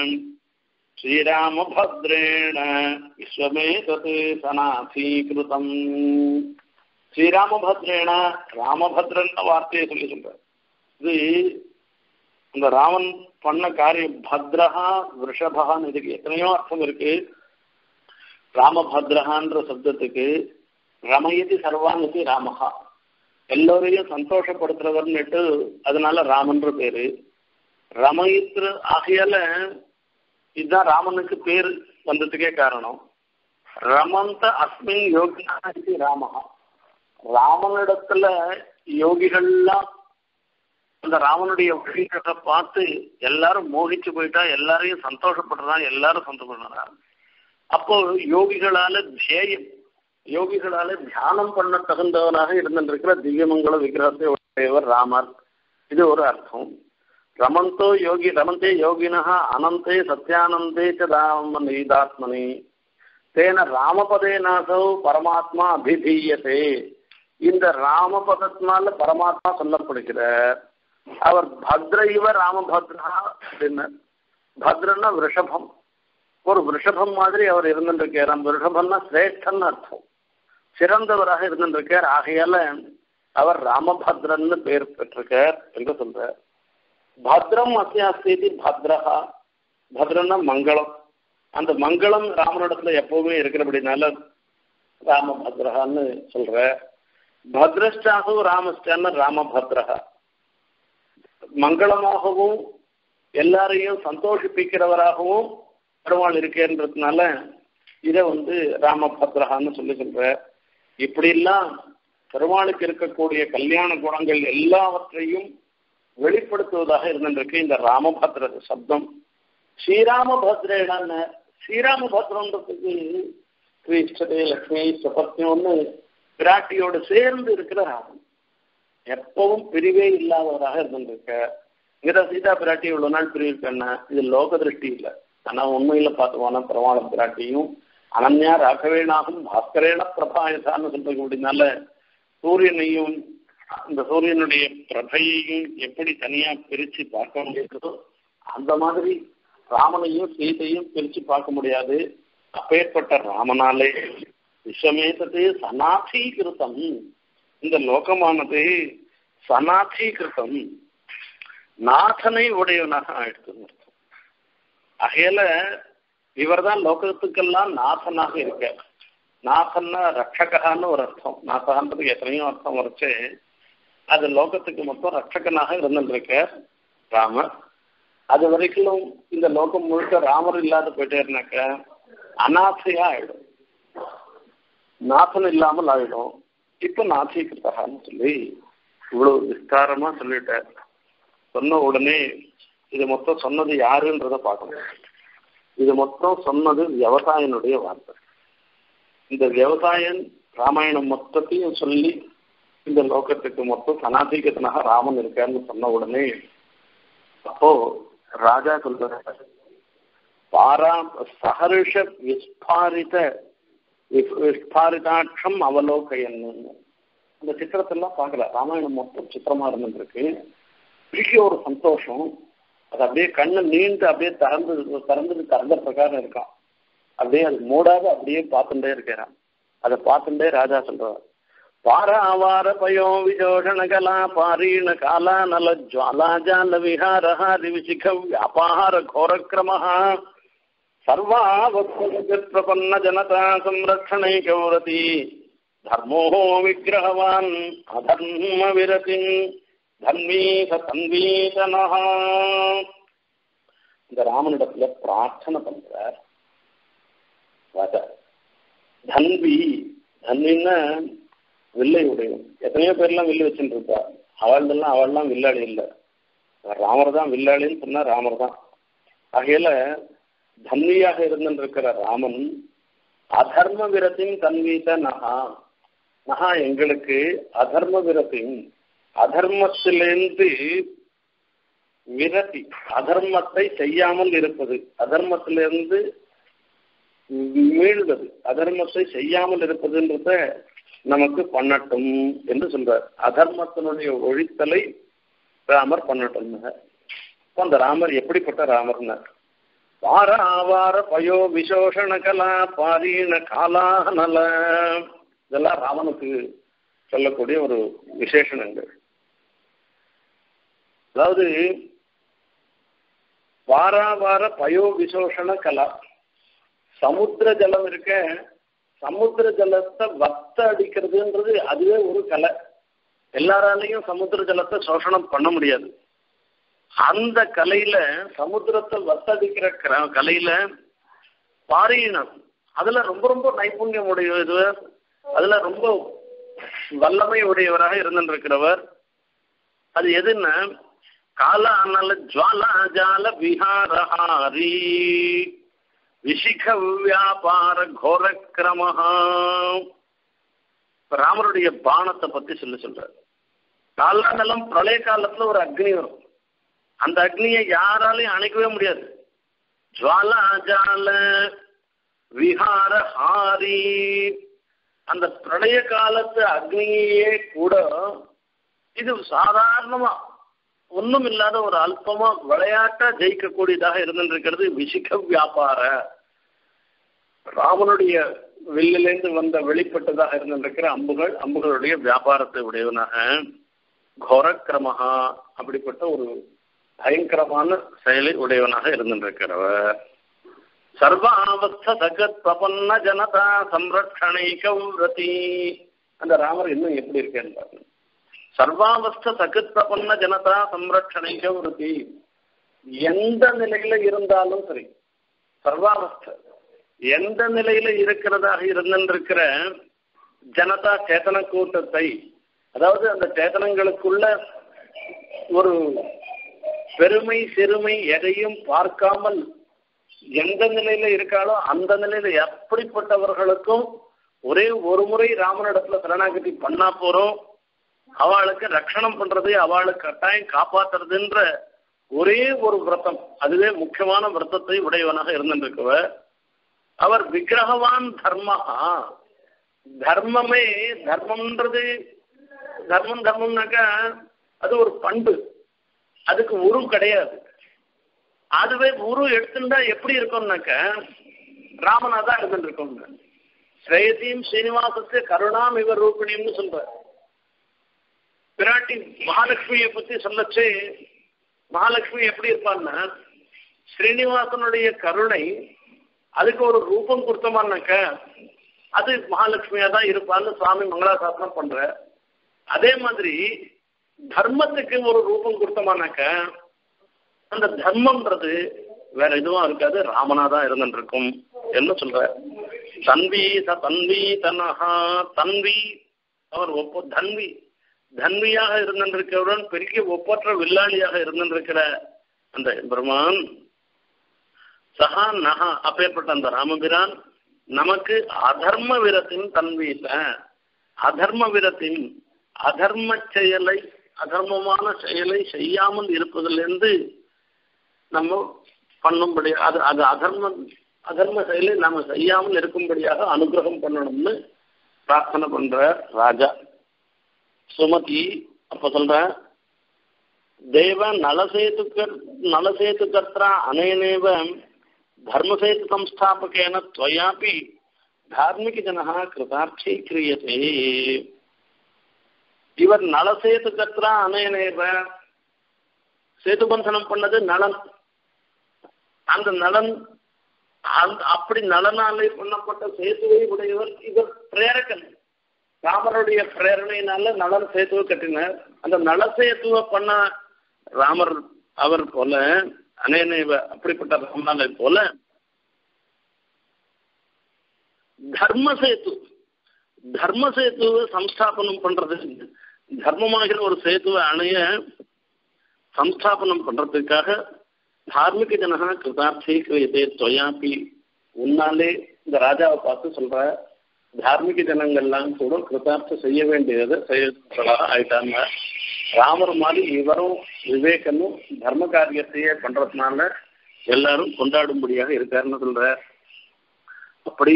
ஸ்ரீராமபத்ரேண விஸ்வமே தத்து சனாசீகிருதம் ஸ்ரீராமபத்ரேன ராமபத்ரன் வார்த்தையை சொல்லி சொல்ற இது இந்த ராமன் பண்ண காரியம் பத்ரஹா ரிஷபகான்னு இதுக்கு எத்தனையோ அர்த்தம் இருக்கு ராமபத்ரஹான்ற சப்தத்துக்கு ரமயதி சர்வாநிதி ராமஹா எல்லோரையும் சந்தோஷப்படுத்துறவர்னுட்டு அதனால ராமன்ற பேரு ரமயித்ரு ஆகையால இதுதான் ராமனுக்கு பேர் வந்ததுக்கே காரணம் ரமந்த அஸ்மின் யோகினா இது ராமஹா ராமனிடத்துல யோகிகள்லாம் அந்த ராமனுடைய வழிகளை பார்த்து எல்லாரும் மோகிச்சு போயிட்டா எல்லாரையும் சந்தோஷப்படுறதா எல்லாரும் சந்தோஷப்படுறா அப்போ யோகிகளால தியேயம் யோகிகளால தியானம் பண்ண தகுந்தவனாக இருந்திருக்கிற திவ்யமங்கல விக்கிரகத்தை உடையவர் ராமர் இது ஒரு அர்த்தம் ரமந்தோ யோகி ரமந்தே யோகினா அனந்தே சத்யானந்தே ச ராம நீதாத்மனி தேன ராமபதே நாசௌ பரமாத்மா அபிதீயத்தே இந்த ராமபதத்தினால பரமாத்மா சொல்லப்படுகிறார் அவர் பத்ர இவ ராமபத்ரா அப்படின்னு பத்ரன்னா ரிஷபம் ஒரு ரிஷபம் மாதிரி அவர் இருந்துருக்கார் அந்த ரிஷபம்னா சிரேஷ்டன்னு அர்த்தம் சிறந்தவராக இருந்துருக்கார் ஆகையால அவர் ராமபத்ரன்னு பெயர் பெற்றிருக்கார் என்று சொல்றார் பத்ரம் அஸ்யாஸ்தி பத்ரஹா பத்ரன்னா மங்களம் அந்த மங்களம் ராமனிடத்துல எப்பவுமே இருக்கிறபடினால ராமபத்ரஹான்னு சொல்ற பத்ரஷ்டாகவும் ராமஸ்டான்னு ராமபத்ரஹா மங்களமாகவும் எல்லாரையும் சந்தோஷிப்பிக்கிறவராகவும் பெருமாள் இருக்கேன்றதுனால இதை வந்து ராமபத்ரஹான்னு சொல்லி சொல்ற இப்படிலாம் பெருமாளுக்கு இருக்கக்கூடிய கல்யாண குணங்கள் எல்லாவற்றையும் வெளிப்படுத்துவதாக இருந்திருக்கு இந்த ராமபத்ர சப்தம் ஸ்ரீராமபத்ரேடான்னு ஸ்ரீராமபத்ரன்றதுக்கு கிருஷ்ணதே லக்ஷ்மி சுபத்யம்னு பிராட்டியோடு சேர்ந்து இருக்கிற ராமன் எப்பவும் பிரிவே இல்லாதவராக இருந்திருக்க இங்கதான் சீதா பிராட்டி இவ்வளவு நாள் பிரிவிருக்கேன்னா இது லோக திருஷ்டி இல்லை ஆனா உண்மையில பார்த்துவானா பிரமாண பிராட்டியும் அனன்யா ராகவேனாகும் பாஸ்கரேன பிரபாயசான்னு சொல்றது அப்படின்னால சூரியனையும் அந்த சூரியனுடைய பிரபையையும் எப்படி தனியா பிரிச்சு பார்க்க முடியாதோ அந்த மாதிரி ராமனையும் சீதையும் பிரிச்சு பார்க்க முடியாது அப்பேற்பட்ட ராமனாலே விஸ்வமேதத்து சனாதீகிருத்தம் இந்த லோகமானது சனாதீகிருத்தம் நாதனை உடையவனாக ஆயிடுத்து அகையில இவர் தான் லோகத்துக்கெல்லாம் நாதனாக இருக்க நாதன்னா ரட்சகான்னு ஒரு அர்த்தம் நாதகான்றதுக்கு எத்தனையோ அர்த்தம் வரைச்சு அது லோகத்துக்கு மொத்தம் ரட்சகனாக இருந்துருக்க ராமர் அது வரைக்கும் இந்த லோகம் முழுக்க ராமர் இல்லாத போயிட்டேருனாக்க அநாசையா ஆயிடும் நாசன் இல்லாமல் ஆயிடும் இப்ப நாசீகிருத்தகான்னு சொல்லி இவ்வளவு விஸ்தாரமா சொல்லிட்டார் சொன்ன உடனே இது மொத்தம் சொன்னது யாருன்றத பார்க்கணும் இது மொத்தம் சொன்னது விவசாயனுடைய வார்த்தை இந்த விவசாயன் ராமாயணம் மொத்தத்தையும் சொல்லி இந்த லோகத்துக்கு மொத்தம் சனாதிகத்தனாக ராமன் இருக்காருன்னு சொன்ன உடனே அப்போ ராஜா சொல்ற பாரா சஹர்ஷ விஸ்பாரித விஸ்பாரிதாட்சம் அவலோகையன்னு அந்த சித்திரத்தெல்லாம் பார்க்கல ராமாயணம் மொத்தம் சித்திரமா இருந்துருக்கு பெரிய ஒரு சந்தோஷம் அது அப்படியே கண்ணு நீண்டு அப்படியே திறந்து திறந்து திறந்த பிரகாரம் இருக்கான் அப்படியே அது மூடாத அப்படியே பார்த்துட்டே இருக்கிறான் அதை பார்த்துட்டே ராஜா சொல்றார் பாராவார பயோ விஜோஷண கலா பாரீண காலா நல ஜுவாலா ஜால விஹார திவிசிக வியாபார கோரக்கிரம சர்வாவத்ய பிரபன்ன ஜனதா சம்ரக்ஷணை கௌரதி தர்மோ விக்கிரகவான் அதர்ம விரதி தன்வீக தன்வீதனா இந்த ராமனிடத்துல பிரார்த்தனை பண்றார் ராஜா தன்வி தன்வின்னா வில்லை உடையவன் எத்தனையோ பேர்லாம் வில்லு வச்சுட்டு இருப்பா அவள்தெல்லாம் அவள்லாம் வில்லாளி இல்லை ராமர் தான் வில்லாளின்னு சொன்னா ராமர் தான் ஆகையில தன்வியாக இருந்திருக்கிற ராமன் அதர்ம விரத்தின் தன்வீத நகா நகா எங்களுக்கு அதர்ம விரத்தின் அதர்மத்திலிருந்து விரதி அதர்மத்தை செய்யாமல் இருப்பது அதர்மத்திலிருந்து மீள்வது அதர்மத்தை செய்யாமல் இருப்பதுன்றத நமக்கு பண்ணட்டும் என்று சொல்றார் அதர்மத்தினுடைய ஒழித்தலை ராமர் பண்ணட்டும் அந்த ராமர் எப்படிப்பட்ட ராமர்னார் வார ஆவார பயோ விசோஷண கலா பாரீண காலா நல இதெல்லாம் ராமனுக்கு சொல்லக்கூடிய ஒரு விசேஷணங்கள் அதாவது வாராவார பயோ விசோஷண கலா சமுத்திர ஜலம் இருக்க சமுத்திர ஜலத்தை வத்த அடிக்கிறதுன்றது அதுவே ஒரு கலை எல்லாராலையும் சமுத்திர ஜலத்தை சோஷணம் பண்ண முடியாது அந்த கலையில சமுத்திரத்தை வத்தடிக்கிற கலையில பாரீனம் அதுல ரொம்ப ரொம்ப நைபுண்யம் உடையது அதுல ரொம்ப வல்லமை உடையவராக இருந்திருக்கிறவர் அது எதுன்னா கால அனல ஜுவாலா ஜால விஹாரஹாரி விஷிக வியாபார கோரக்கிரமஹா ராமருடைய பானத்தை பத்தி சொல்லி சொல்றாரு காலாண்டலம் பிரளய காலத்துல ஒரு அக்னி வரும் அந்த அக்னியை யாராலையும் அணைக்கவே முடியாது ஜுவாலா ஜால விஹார ஹாரி அந்த பிரளய காலத்து அக்னியே கூட இது சாதாரணமா ஒன்றும் இல்லாத ஒரு அல்பமா விளையாட்டா ஜெயிக்கக்கூடியதாக இருந்திருக்கிறது விஷிக வியாபார ராமனுடைய வில்லிலிருந்து வந்த வெளிப்பட்டதாக இருந்திருக்கிற அம்புகள் அம்புகளுடைய வியாபாரத்தை உடையவனாக கோரக்கிரமஹா அப்படிப்பட்ட ஒரு பயங்கரமான செயலை உடையவனாக இருந்திருக்கிறவர் சர்வாவஸ்த சகத் பிரபன்ன ஜனதா சம்ரக்ஷணைக விரதி அந்த ராமர் இன்னும் எப்படி இருக்கேன்னு பாருங்க சர்வாவஸ்த சகத் பிரபன்ன ஜனதா சம்ரக்ஷணைக விரதி எந்த நிலையில இருந்தாலும் சரி சர்வாவஸ்த எந்த நிலையில இருக்கிறதாக இருந்திருக்கிற ஜனதா சேத்தன கூட்டத்தை அதாவது அந்த சேத்தனங்களுக்குள்ள ஒரு பெருமை சிறுமை எதையும் பார்க்காமல் எந்த நிலையில இருக்காளோ அந்த நிலையில எப்படிப்பட்டவர்களுக்கும் ஒரே ஒரு முறை ராமனிடத்துல சரணாகதி பண்ணா போறோம் அவளுக்கு ரட்சணம் பண்றது அவளுக்கு கட்டாயம் காப்பாத்துறதுன்ற ஒரே ஒரு விரதம் அதுவே முக்கியமான விரதத்தை உடையவனாக இருந்திருக்கவ அவர் விக்கிரகவான் தர்மஹா தர்மமே தர்மம்ன்றது தர்மம் தர்மம்னாக்கா அது ஒரு பண்பு அதுக்கு உரு கிடையாது அதுவே உரு எடுத்துட்டா எப்படி இருக்கும்னாக்க ராமனா தான் இருந்துருக்கோங்க ஸ்ரேயசியும் ஸ்ரீனிவாசத்து கருணாம் இவர் ரூபிணின்னு சொல்ற பிராட்டி மகாலட்சுமியை பத்தி சொல்லச்சு மகாலட்சுமி எப்படி இருப்பான்னா ஸ்ரீனிவாசனுடைய கருணை அதுக்கு ஒரு ரூபம் கொடுத்தோமானாக்க அது மகாலட்சுமியா தான் இருப்பான்னு சுவாமி மங்களாசாசனம் பண்ற அதே மாதிரி தர்மத்துக்கு ஒரு ரூபம் கொடுத்தோமானாக்க அந்த தர்மம்ன்றது வேற எதுவும் இருக்காது ராமனா தான் இருந்துருக்கும் என்ன சொல்ற தன்வி ச தன்வி தனஹா தன்வி அவர் ஒப்ப தன்வி தன்வியாக இருந்திருக்கிறவுடன் பெரிய ஒப்பற்ற வில்லாளியாக இருந்திருக்கிற அந்த பெருமான் சஹா நகா அப்பேற்பட்ட அந்த ராமபிரான் நமக்கு அதர்ம விரத்தின் தன்வீச அதர்ம விரத்தின் அதர்ம செயலை அதர்மமான செயலை செய்யாமல் இருப்பதிலிருந்து நம்ம பண்ணும்படி அது அது அதர்ம அதர்ம செயலை நாம செய்யாமல் இருக்கும்படியாக அனுகிரகம் பண்ணணும்னு பிரார்த்தனை பண்ற ராஜா சுமதி அப்ப சொல்ற தேவ நலசேது நலசேது கர்த்தா அனேனேவ தர்மசேது சம்ஸ்தாபகேன துவயாபி தார்மிக ஜனஹா கிருதார்த்தி கிரியதே இவர் நலசேது கர்த்தா அனேனேவ சேது பந்தனம் பண்ணது நலன் அந்த நலன் அந்த அப்படி நலனாலே பண்ணப்பட்ட சேதுவை உடையவர் இவர் பிரேரகன் ராமருடைய பிரேரணையினால நலன் சேத்துவை கட்டினார் அந்த நல சேத்துவை பண்ண ராமர் அவர் போல அனேனைவ அப்படிப்பட்ட ராமனாலை போல தர்ம சேத்து தர்ம சேத்துவை சம்ஸ்தாபனம் பண்றது தர்மமாகிற ஒரு சேத்துவை அணைய சம்ஸ்தாபனம் பண்றதுக்காக தார்மிக ஜனகா கிருதார்த்தி கிரியதே தொயாப்பி உன்னாலே இந்த ராஜாவை பார்த்து சொல்ற தார்மிக ஜனங்கள்லாம் கூட கிருதார்த்தம் செய்ய வேண்டியதை செய்யறதாக ஆயிட்டாங்க ராமர் மாதிரி இவரும் விவேகனும் தர்ம காரியத்தையே பண்றதுனால எல்லாரும் கொண்டாடும்படியாக இருக்காருன்னு சொல்ற அப்படி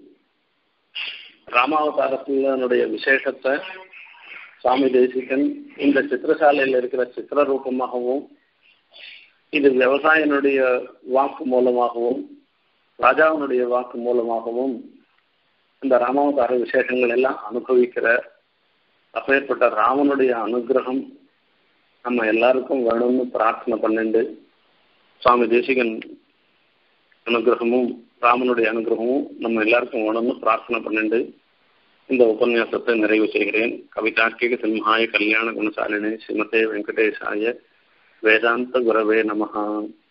ராமாவதாரத்தினுடைய விசேஷத்தை சுவாமி தேசிகன் இந்த சித்திரசாலையில் இருக்கிற சித்திர ரூபமாகவும் இது விவசாயினுடைய வாக்கு மூலமாகவும் ராஜாவினுடைய வாக்கு மூலமாகவும் இந்த ராமாவதார விசேஷங்கள் எல்லாம் அனுபவிக்கிற அப்பேற்பட்ட ராமனுடைய அனுகிரகம் நம்ம எல்லாருக்கும் வேணும்னு பிரார்த்தனை பண்ணிண்டு சுவாமி தேசிகன் அனுகிரகமும் ராமனுடைய அனுகிரகமும் நம்ம எல்லாருக்கும் வேணும்னு பிரார்த்தனை பண்ணிண்டு இந்த உபன்யாசத்தை நிறைவு செய்கிறேன் கவிதார்க்கிக சிம்ஹாய கல்யாண குணசாலினி ஸ்ரீமதே வெங்கடேசாய வேதாந்த குரவே நமஹா